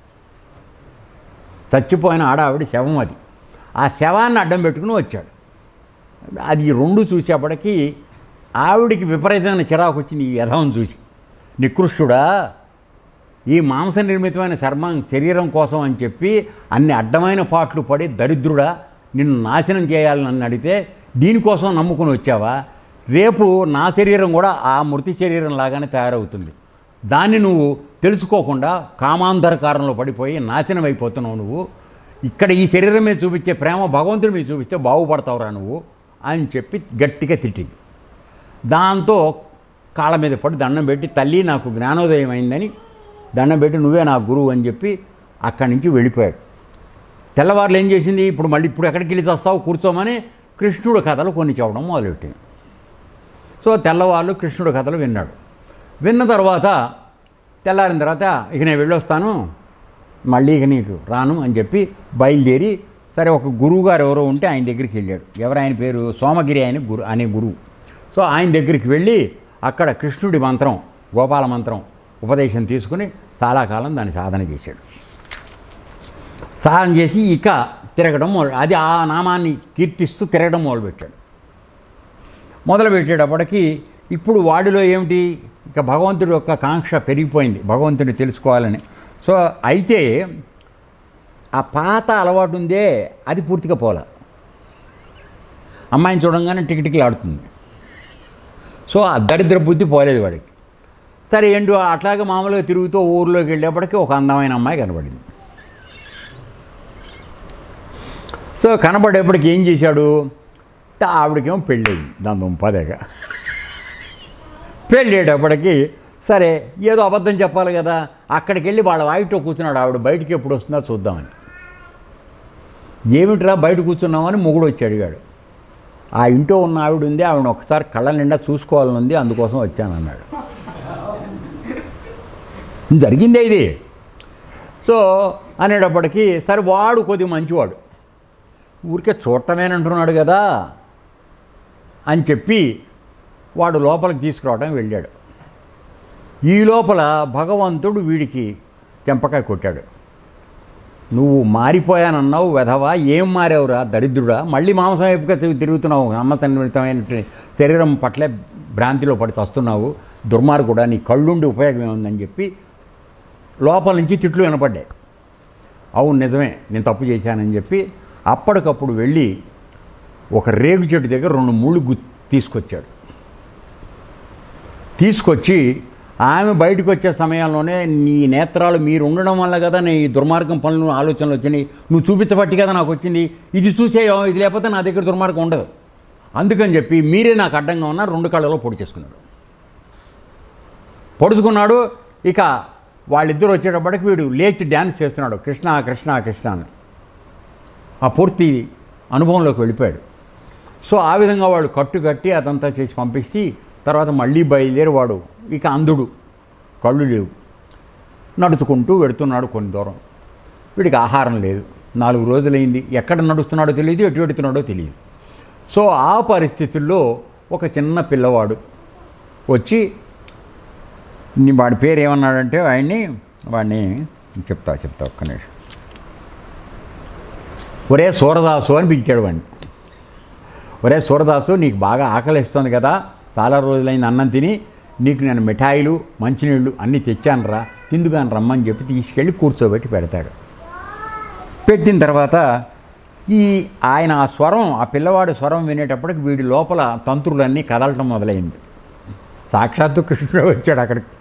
చచ్చిపోయిన ఆడావిడి శవం అది ఆ శవాన్ని అడ్డం పెట్టుకుని వచ్చాడు అది ఈ రెండు చూసేప్పటికీ ఆవిడికి విపరీతమైన చిరాకు వచ్చింది ఈ యథం చూసి నికృష్టుడా ఈ మాంస నిర్మితమైన చర్మం శరీరం కోసం అని చెప్పి అన్ని అడ్డమైన పాటలు పడి దరిద్రుడా నిన్ను నాశనం చేయాలని నన్ను అడిగితే దీనికోసం నమ్ముకుని వచ్చావా రేపు నా శరీరం కూడా ఆ మృతి శరీరం లాగానే తయారవుతుంది దాన్ని నువ్వు తెలుసుకోకుండా కామాంధరకారంలో పడిపోయి నాశనం అయిపోతున్నావు నువ్వు ఇక్కడ ఈ శరీరం మీద చూపించే ప్రేమ భగవంతుడి మీద చూపిస్తే బాగుపడతావురా నువ్వు అని చెప్పి గట్టిగా తిట్టింది దాంతో కాళ్ళ మీద పడి దండం పెట్టి తల్లి నాకు జ్ఞానోదయం అయిందని దండం పెట్టి నువ్వే నా గురువు అని చెప్పి అక్కడి నుంచి వెళ్ళిపోయాడు తెల్లవారులు ఏం చేసింది ఇప్పుడు మళ్ళీ ఇప్పుడు ఎక్కడికి వెళ్ళి వస్తావు కూర్చోమని కృష్ణుడు కథలు కొన్ని చెప్పడం మొదలెట్టింది సో తెల్లవాళ్ళు కృష్ణుడు కథలు విన్నాడు విన్న తర్వాత తెల్లారిన తర్వాత ఇక నేను వెళ్ళొస్తాను మళ్ళీ ఇక నీకు రాను అని చెప్పి బయలుదేరి సరే ఒక గురువు గారు ఎవరో ఉంటే ఆయన దగ్గరికి వెళ్ళాడు ఎవరు ఆయన పేరు సోమగిరి ఆయన గురు అనే గురువు సో ఆయన దగ్గరికి వెళ్ళి అక్కడ కృష్ణుడి మంత్రం గోపాల మంత్రం ఉపదేశం తీసుకుని చాలా కాలం దాన్ని సాధన చేశాడు సాధన చేసి ఇక తిరగడం మొదలు అది ఆ నామాన్ని కీర్తిస్తూ తిరగడం మొదలుపెట్టాడు మొదలుపెట్టేటప్పటికి ఇప్పుడు వాడిలో ఏమిటి ఇక భగవంతుడి యొక్క కాంక్ష పెరిగిపోయింది భగవంతుడిని తెలుసుకోవాలని సో అయితే ఆ పాత అలవాటు ఉందే అది పూర్తిగా పోలే అమ్మాయిని చూడంగానే టికిటికి ఆడుతుంది సో ఆ దరిద్ర బుద్ధి పోలేదు వాడికి సరే ఏంటో అట్లాగే మామూలుగా తిరుగుతూ ఊర్లోకి వెళ్ళేప్పటికీ ఒక అందమైన అమ్మాయి కనబడింది సో కనబడేప్పటికి ఏం చేశాడు ఆవిడకేమో పెళ్ళయింది దాని దుంపదేగా పెళ్ళేటప్పటికి సరే ఏదో అబద్ధం చెప్పాలి కదా అక్కడికి వెళ్ళి వాళ్ళ వాయిట్లో కూర్చున్నాడు ఆవిడ బయటికి ఎప్పుడు వస్తుందో చూద్దామని ఏమిట్రా బయట కూర్చున్నామని మొగుడు వచ్చి అడిగాడు ఆ ఇంట్లో ఉన్న ఆవిడ ఉంది ఆవిడ ఒకసారి కళ్ళ నిండా చూసుకోవాలని ఉంది అందుకోసం వచ్చాను అన్నాడు జరిగిందే ఇది సో అనేటప్పటికీ సరే వాడు కొద్దిగా మంచివాడు ఊరికే చూడటమేనంటున్నాడు కదా అని చెప్పి వాడు లోపలికి తీసుకురావడం వెళ్ళాడు ఈ లోపల భగవంతుడు వీడికి చెంపకాయ కొట్టాడు నువ్వు మారిపోయానన్నావు వెధవా ఏం మారావురా దరిద్రుడా మళ్ళీ మాంసం వైపుగా తిరుగు- తిరుగుతున్నావు అమ్మతనితమైన శరీరం పట్లే భ్రాంతిలో పడి వస్తున్నావు దుర్మార్గుడా నీ కళ్ళుండి ఉపయోగం ఏముందని చెప్పి లోపల నుంచి తిట్లు వినపడ్డాయి అవును నిజమే నేను తప్పు చేశానని చెప్పి అప్పటికప్పుడు వెళ్ళి ఒక రేగు చెట్టు దగ్గర రెండు ముళ్ళు గు తీసుకొచ్చాడు తీసుకొచ్చి ఆమె బయటకు వచ్చే సమయంలోనే నీ నేత్రాలు మీరు ఉండడం వల్ల కదా నీ దుర్మార్గం పనులు ఆలోచనలు వచ్చినాయి నువ్వు చూపించబట్టి కదా నాకు వచ్చింది ఇది చూసేయో ఇది లేకపోతే నా దగ్గర దుర్మార్గం ఉండదు అందుకని చెప్పి మీరే నాకు అడ్డంగా ఉన్న రెండు కళ్ళలో పొడి చేసుకున్నాడు పొడుచుకున్నాడు ఇక వాళ్ళిద్దరు వచ్చేటప్పటికి వీడు లేచి డ్యాన్స్ చేస్తున్నాడు కృష్ణ కృష్ణ కృష్ణ అని ఆ పూర్తి అనుభవంలోకి వెళ్ళిపోయాడు సో ఆ విధంగా వాడు కట్టు కట్టి అదంతా చేసి పంపించి తర్వాత మళ్ళీ బయలుదేరి వాడు ఇక అంధుడు కళ్ళు లేవు నడుచుకుంటూ వెడుతున్నాడు కొన్ని దూరం వీడికి ఆహారం లేదు నాలుగు రోజులైంది ఎక్కడ నడుస్తున్నాడో తెలియదు ఎటు వెడుతున్నాడో తెలియదు సో ఆ పరిస్థితుల్లో ఒక చిన్న పిల్లవాడు వచ్చి నీ వాడి పేరు ఏమన్నాడంటే వాడిని వాడిని చెప్తా చెప్తా ఒక్క నిమిషం ఒరే సూరదాసు అని పిలిచాడు వాడిని ఒరే సూరదాసు నీకు బాగా ఆకలిస్తుంది కదా చాలా రోజులైంది అన్నం తిని నీకు నేను మిఠాయిలు మంచినీళ్ళు అన్నీ తెచ్చానురా తిందుగాని రమ్మని చెప్పి తీసుకెళ్ళి కూర్చోబెట్టి పెడతాడు పెట్టిన తర్వాత ఈ ఆయన ఆ స్వరం ఆ పిల్లవాడి స్వరం వినేటప్పటికి వీడి లోపల తంత్రులన్నీ కదలటం మొదలైంది సాక్షాత్తు కృష్ణుడు వచ్చాడు అక్కడికి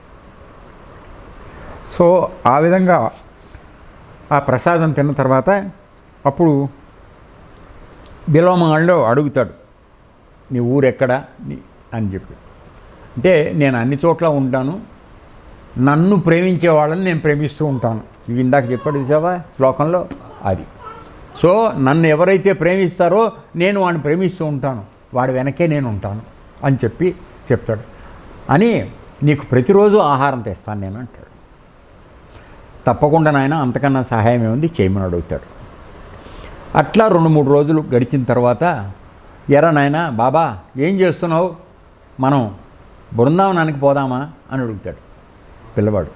సో ఆ విధంగా ఆ ప్రసాదం తిన్న తర్వాత అప్పుడు బిలోమంగళలో అడుగుతాడు నీ ఊరెక్కడ నీ- అని చెప్పి అంటే నేను అన్ని చోట్ల ఉంటాను నన్ను ప్రేమించే వాళ్ళని నేను ప్రేమిస్తూ ఉంటాను ఇవి ఇందాక చెప్పాడు చూసావా శ్లోకంలో అది సో నన్ను ఎవరైతే ప్రేమిస్తారో నేను వాడిని ప్రేమిస్తూ ఉంటాను వాడి వెనకే నేను ఉంటాను అని చెప్పి చెప్తాడు అని నీకు ప్రతిరోజు ఆహారం తెస్తాను నేను అంటాడు తప్పకుండా నాయన అంతకన్నా సహాయం ఏముంది చేయమని అడుగుతాడు అట్లా రెండు మూడు రోజులు గడిచిన తర్వాత ఎరా నాయన బాబా ఏం చేస్తున్నావు మనం బృందావనానికి పోదామా అని అడుగుతాడు పిల్లవాడు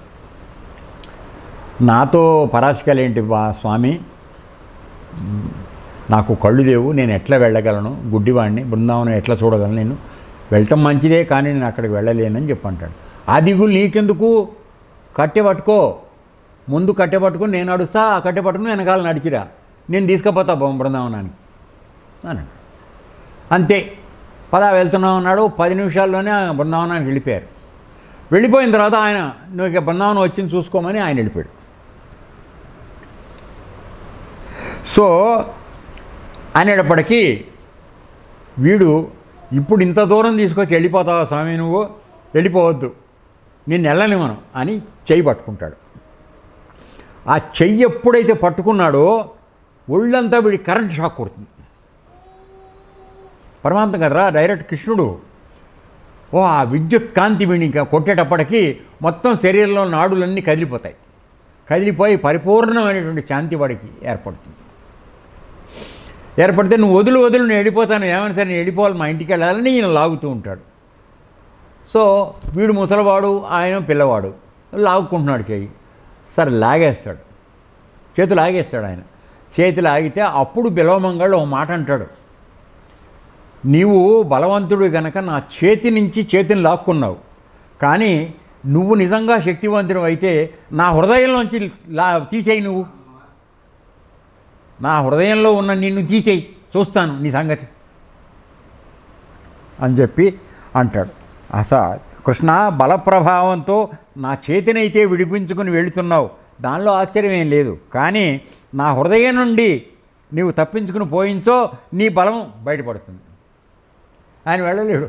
నాతో పరాశకాలేంటి బా స్వామి నాకు కళ్ళు లేవు నేను ఎట్లా వెళ్ళగలను గుడ్డివాడిని బృందావనం ఎట్లా చూడగలను నేను వెళ్ళటం మంచిదే కానీ నేను అక్కడికి వెళ్ళలేనని చెప్పి అంటాడు ఆ దిగులు నీకెందుకు కట్టె పట్టుకో ముందు కట్టె పట్టుకుని నేను నడుస్తా ఆ కట్టె పట్టుకుని వెనకాల నడిచిరా నేను తీసుకుపోతా బొమ్మ బృందావనానికి అన్నాడు అంతే పదా వెళ్తున్నాం అన్నాడు పది నిమిషాల్లోనే ఆ బృందావనానికి వెళ్ళిపోయారు వెళ్ళిపోయిన తర్వాత ఆయన నువ్వు ఇక బృందావనం వచ్చింది చూసుకోమని ఆయన వెళ్ళిపోయాడు సో అనేటప్పటికీ వీడు ఇప్పుడు ఇంత దూరం తీసుకొచ్చి వెళ్ళిపోతావా స్వామి నువ్వు వెళ్ళిపోవద్దు నిన్ను వెళ్ళని మనం అని చెయ్యి పట్టుకుంటాడు ఆ చెయ్యి ఎప్పుడైతే పట్టుకున్నాడో ఒళ్ళంతా వీడి కరెంట్ షాక్ కొడుతుంది పరమాత్మ కదరా డైరెక్ట్ కృష్ణుడు ఓ ఆ విద్యుత్ కాంతి వీడిని ఇంకా కొట్టేటప్పటికి మొత్తం శరీరంలో నాడులన్నీ కదిలిపోతాయి కదిలిపోయి పరిపూర్ణమైనటువంటి శాంతి వాడికి ఏర్పడుతుంది ఏర్పడితే నువ్వు వదులు వదులు నేను వెళ్ళిపోతాను ఏమైనా సరే నేను వెళ్ళిపోవాలి మా ఇంటికి వెళ్ళాలని ఈయన లాగుతూ ఉంటాడు సో వీడు ముసలివాడు ఆయన పిల్లవాడు లాగుకుంటున్నాడు చెయ్యి సరే లాగేస్తాడు చేతి లాగేస్తాడు ఆయన చేతి లాగితే అప్పుడు బిలవమంగళ్ళు ఒక మాట అంటాడు నీవు బలవంతుడు గనక నా చేతి నుంచి చేతిని లాక్కున్నావు కానీ నువ్వు నిజంగా శక్తివంతుడు అయితే నా హృదయంలోంచి లా తీసేయి నువ్వు నా హృదయంలో ఉన్న నిన్ను తీసేయి చూస్తాను నీ సంగతి అని చెప్పి అంటాడు అస కృష్ణ బల ప్రభావంతో నా చేతినైతే విడిపించుకుని వెళుతున్నావు దానిలో ఆశ్చర్యం ఏం లేదు కానీ నా హృదయం నుండి నీవు తప్పించుకుని పోయించో నీ బలం బయటపడుతుంది ఆయన వెళ్ళలేడు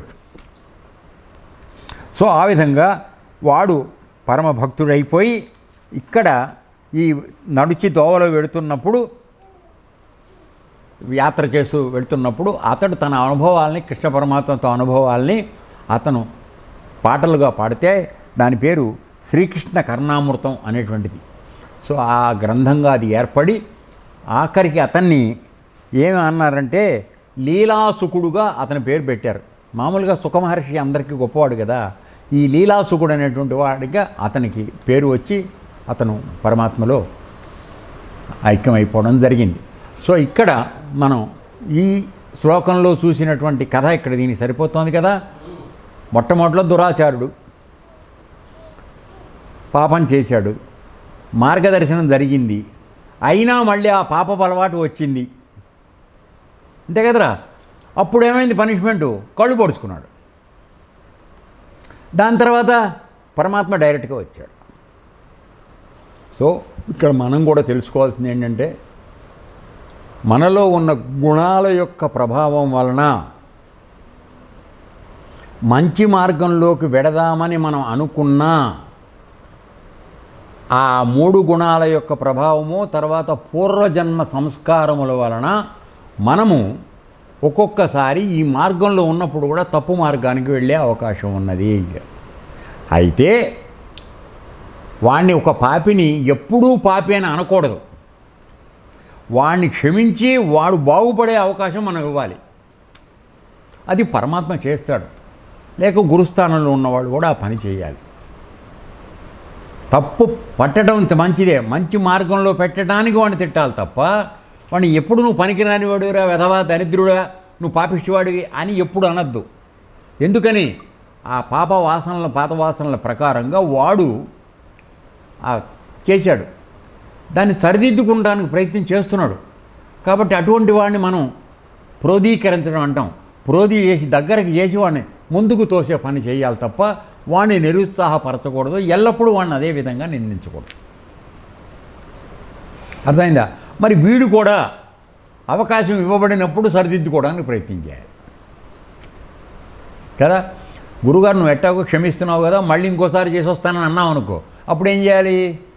సో ఆ విధంగా వాడు పరమ భక్తుడైపోయి ఇక్కడ ఈ నడిచి దోవలో వెడుతున్నప్పుడు యాత్ర చేస్తూ వెళ్తున్నప్పుడు అతడు తన అనుభవాల్ని కృష్ణ పరమాత్మతో అనుభవాల్ని అతను పాటలుగా పాడితే దాని పేరు శ్రీకృష్ణ కర్ణామృతం అనేటువంటిది సో ఆ గ్రంథంగా అది ఏర్పడి ఆఖరికి అతన్ని ఏమి అన్నారంటే లీలాసుకుడుగా అతని పేరు పెట్టారు మామూలుగా సుఖమహర్షి అందరికీ గొప్పవాడు కదా ఈ లీలాసుకుడు అనేటువంటి వాడిగా అతనికి పేరు వచ్చి అతను పరమాత్మలో ఐక్యమైపోవడం జరిగింది సో ఇక్కడ మనం ఈ శ్లోకంలో చూసినటువంటి కథ ఇక్కడ దీనికి సరిపోతుంది కదా మొట్టమొదటిలో దురాచారుడు పాపం చేశాడు మార్గదర్శనం జరిగింది అయినా మళ్ళీ ఆ పాపపు అలవాటు వచ్చింది అంతే కదరా అప్పుడు ఏమైంది పనిష్మెంటు కళ్ళు పొడుచుకున్నాడు దాని తర్వాత పరమాత్మ డైరెక్ట్గా వచ్చాడు సో ఇక్కడ మనం కూడా తెలుసుకోవాల్సింది ఏంటంటే మనలో ఉన్న గుణాల యొక్క ప్రభావం వలన మంచి మార్గంలోకి వెడదామని మనం అనుకున్నా ఆ మూడు గుణాల యొక్క ప్రభావము తర్వాత పూర్వజన్మ సంస్కారముల వలన మనము ఒక్కొక్కసారి ఈ మార్గంలో ఉన్నప్పుడు కూడా తప్పు మార్గానికి వెళ్ళే అవకాశం ఉన్నది అయితే వాణ్ణి ఒక పాపిని ఎప్పుడూ పాపి అని అనకూడదు వాణ్ణి క్షమించి వాడు బాగుపడే అవకాశం మనం ఇవ్వాలి అది పరమాత్మ చేస్తాడు లేక గురుస్థానంలో ఉన్నవాడు కూడా ఆ పని చేయాలి తప్పు పట్టడం ఇంత మంచిదే మంచి మార్గంలో పెట్టడానికి వాడిని తిట్టాలి తప్ప వాడిని ఎప్పుడు నువ్వు పనికిరాని వాడురా వెధవా దరిద్రుడా నువ్వు పాపిష్టివాడివి అని ఎప్పుడు అనద్దు ఎందుకని ఆ పాప వాసనల పాత వాసనల ప్రకారంగా వాడు ఆ చేశాడు దాన్ని సరిదిద్దుకుంటానికి ప్రయత్నం చేస్తున్నాడు కాబట్టి అటువంటి వాడిని మనం ప్రోదీకరించడం అంటాం ప్రోదీ చేసి దగ్గరకు చేసి వాడిని ముందుకు తోసే పని చేయాలి తప్ప వాడిని నిరుత్సాహపరచకూడదు ఎల్లప్పుడూ వాడిని అదే విధంగా నిందించకూడదు అర్థమైందా మరి వీడు కూడా అవకాశం ఇవ్వబడినప్పుడు సరిదిద్దుకోవడానికి ప్రయత్నం చేయాలి కదా గురుగారు నువ్వు ఎట్టాగో క్షమిస్తున్నావు కదా మళ్ళీ ఇంకోసారి చేసి వస్తానని అన్నావు అనుకో అప్పుడు ఏం చేయాలి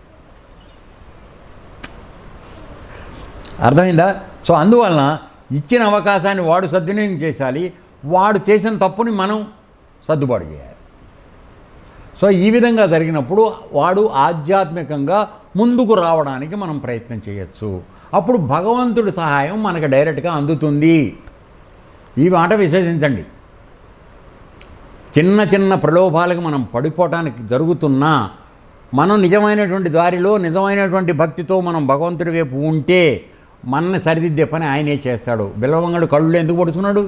అర్థమైందా సో అందువలన ఇచ్చిన అవకాశాన్ని వాడు సద్వినియోగం చేసాలి వాడు చేసిన తప్పుని మనం సర్దుబాటు చేయాలి సో ఈ విధంగా జరిగినప్పుడు వాడు ఆధ్యాత్మికంగా ముందుకు రావడానికి మనం ప్రయత్నం చేయొచ్చు అప్పుడు భగవంతుడి సహాయం మనకు డైరెక్ట్గా అందుతుంది ఈ మాట విశ్వసించండి చిన్న చిన్న ప్రలోభాలకు మనం పడిపోవటానికి జరుగుతున్నా మనం నిజమైనటువంటి దారిలో నిజమైనటువంటి భక్తితో మనం భగవంతుడి వైపు ఉంటే మనల్ని సరిదిద్దే పని ఆయనే చేస్తాడు బిల్వమంగడు కళ్ళు ఎందుకు పడుతున్నాడు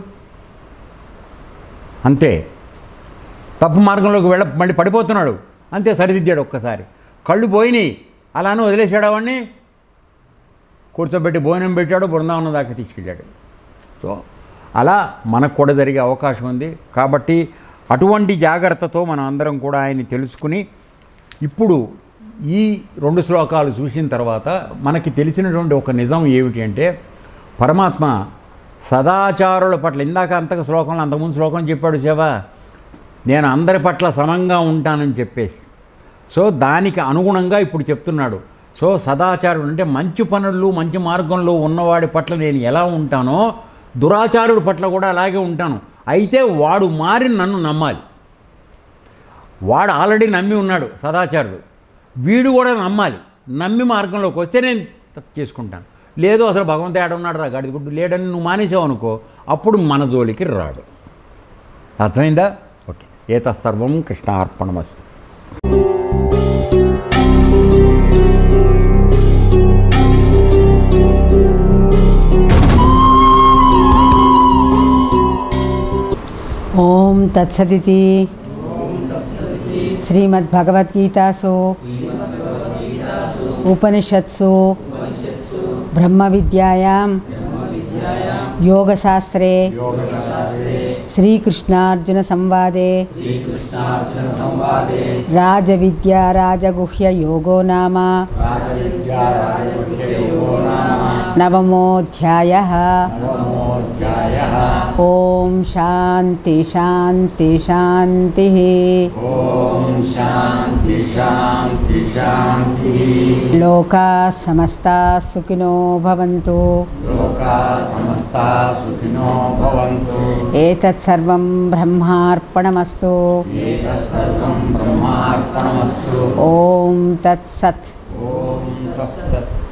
అంతే తప్పు మార్గంలోకి వెళ్ళ మళ్ళీ పడిపోతున్నాడు అంతే సరిదిద్దాడు ఒక్కసారి కళ్ళు పోయినాయి అలానే వదిలేసాడు వాడిని కూర్చోబెట్టి భోజనం పెట్టాడు బృందావనం దాకా తీసుకెళ్ళాడు సో అలా మనకు కూడా జరిగే అవకాశం ఉంది కాబట్టి అటువంటి జాగ్రత్తతో మనం అందరం కూడా ఆయన్ని తెలుసుకుని ఇప్పుడు ఈ రెండు శ్లోకాలు చూసిన తర్వాత మనకి తెలిసినటువంటి ఒక నిజం ఏమిటి అంటే పరమాత్మ సదాచారుల పట్ల ఇందాక అంతకు శ్లోకంలో అంతకుముందు శ్లోకం చెప్పాడు శివ నేను అందరి పట్ల సమంగా ఉంటానని చెప్పేసి సో దానికి అనుగుణంగా ఇప్పుడు చెప్తున్నాడు సో సదాచారుడు అంటే మంచి పనులు మంచి మార్గంలో ఉన్నవాడి పట్ల నేను ఎలా ఉంటానో దురాచారుడి పట్ల కూడా అలాగే ఉంటాను అయితే వాడు మారి నన్ను నమ్మాలి వాడు ఆల్రెడీ నమ్మి ఉన్నాడు సదాచారుడు వీడు కూడా నమ్మాలి నమ్మి మార్గంలోకి వస్తే నేను త- చేసుకుంటాను లేదు అసలు భగవంతుడు ఏడ ఉన్నాడు రా గడిది గుడ్డు లేడని నువ్వు మానేసావు అనుకో అప్పుడు మన జోలికి రాడు అర్థమైందా ఓకే ఏత సర్వం కృష్ణార్పణమస్తు ఓం తత్సదితి శ్రీమద్భగవద్గీతాసు ఉపనిషత్సు బ్రహ్మ విద్యాయాం యోగశాస్త్రే శ్రీకృష్ణార్జున సంవాదే రాజవిద్యా రాజగుహ్య యోగో నామ నవమోధ్యాయ अध्यायः ఓం శాంతి శాంతి శాంతి ॐ शान्ति शान्ति शान्तिः లోకా సమస్తా సుఖినో భవంతు लोकाः समस्ता सुखिनो भवन्तु ఏతత్ సర్వం బ్రహ్మార్పణమస్తు एतत् सर्वं ब्रह्मार्पणमस्तु ఓం తత్సత్ ॐ तत्सत्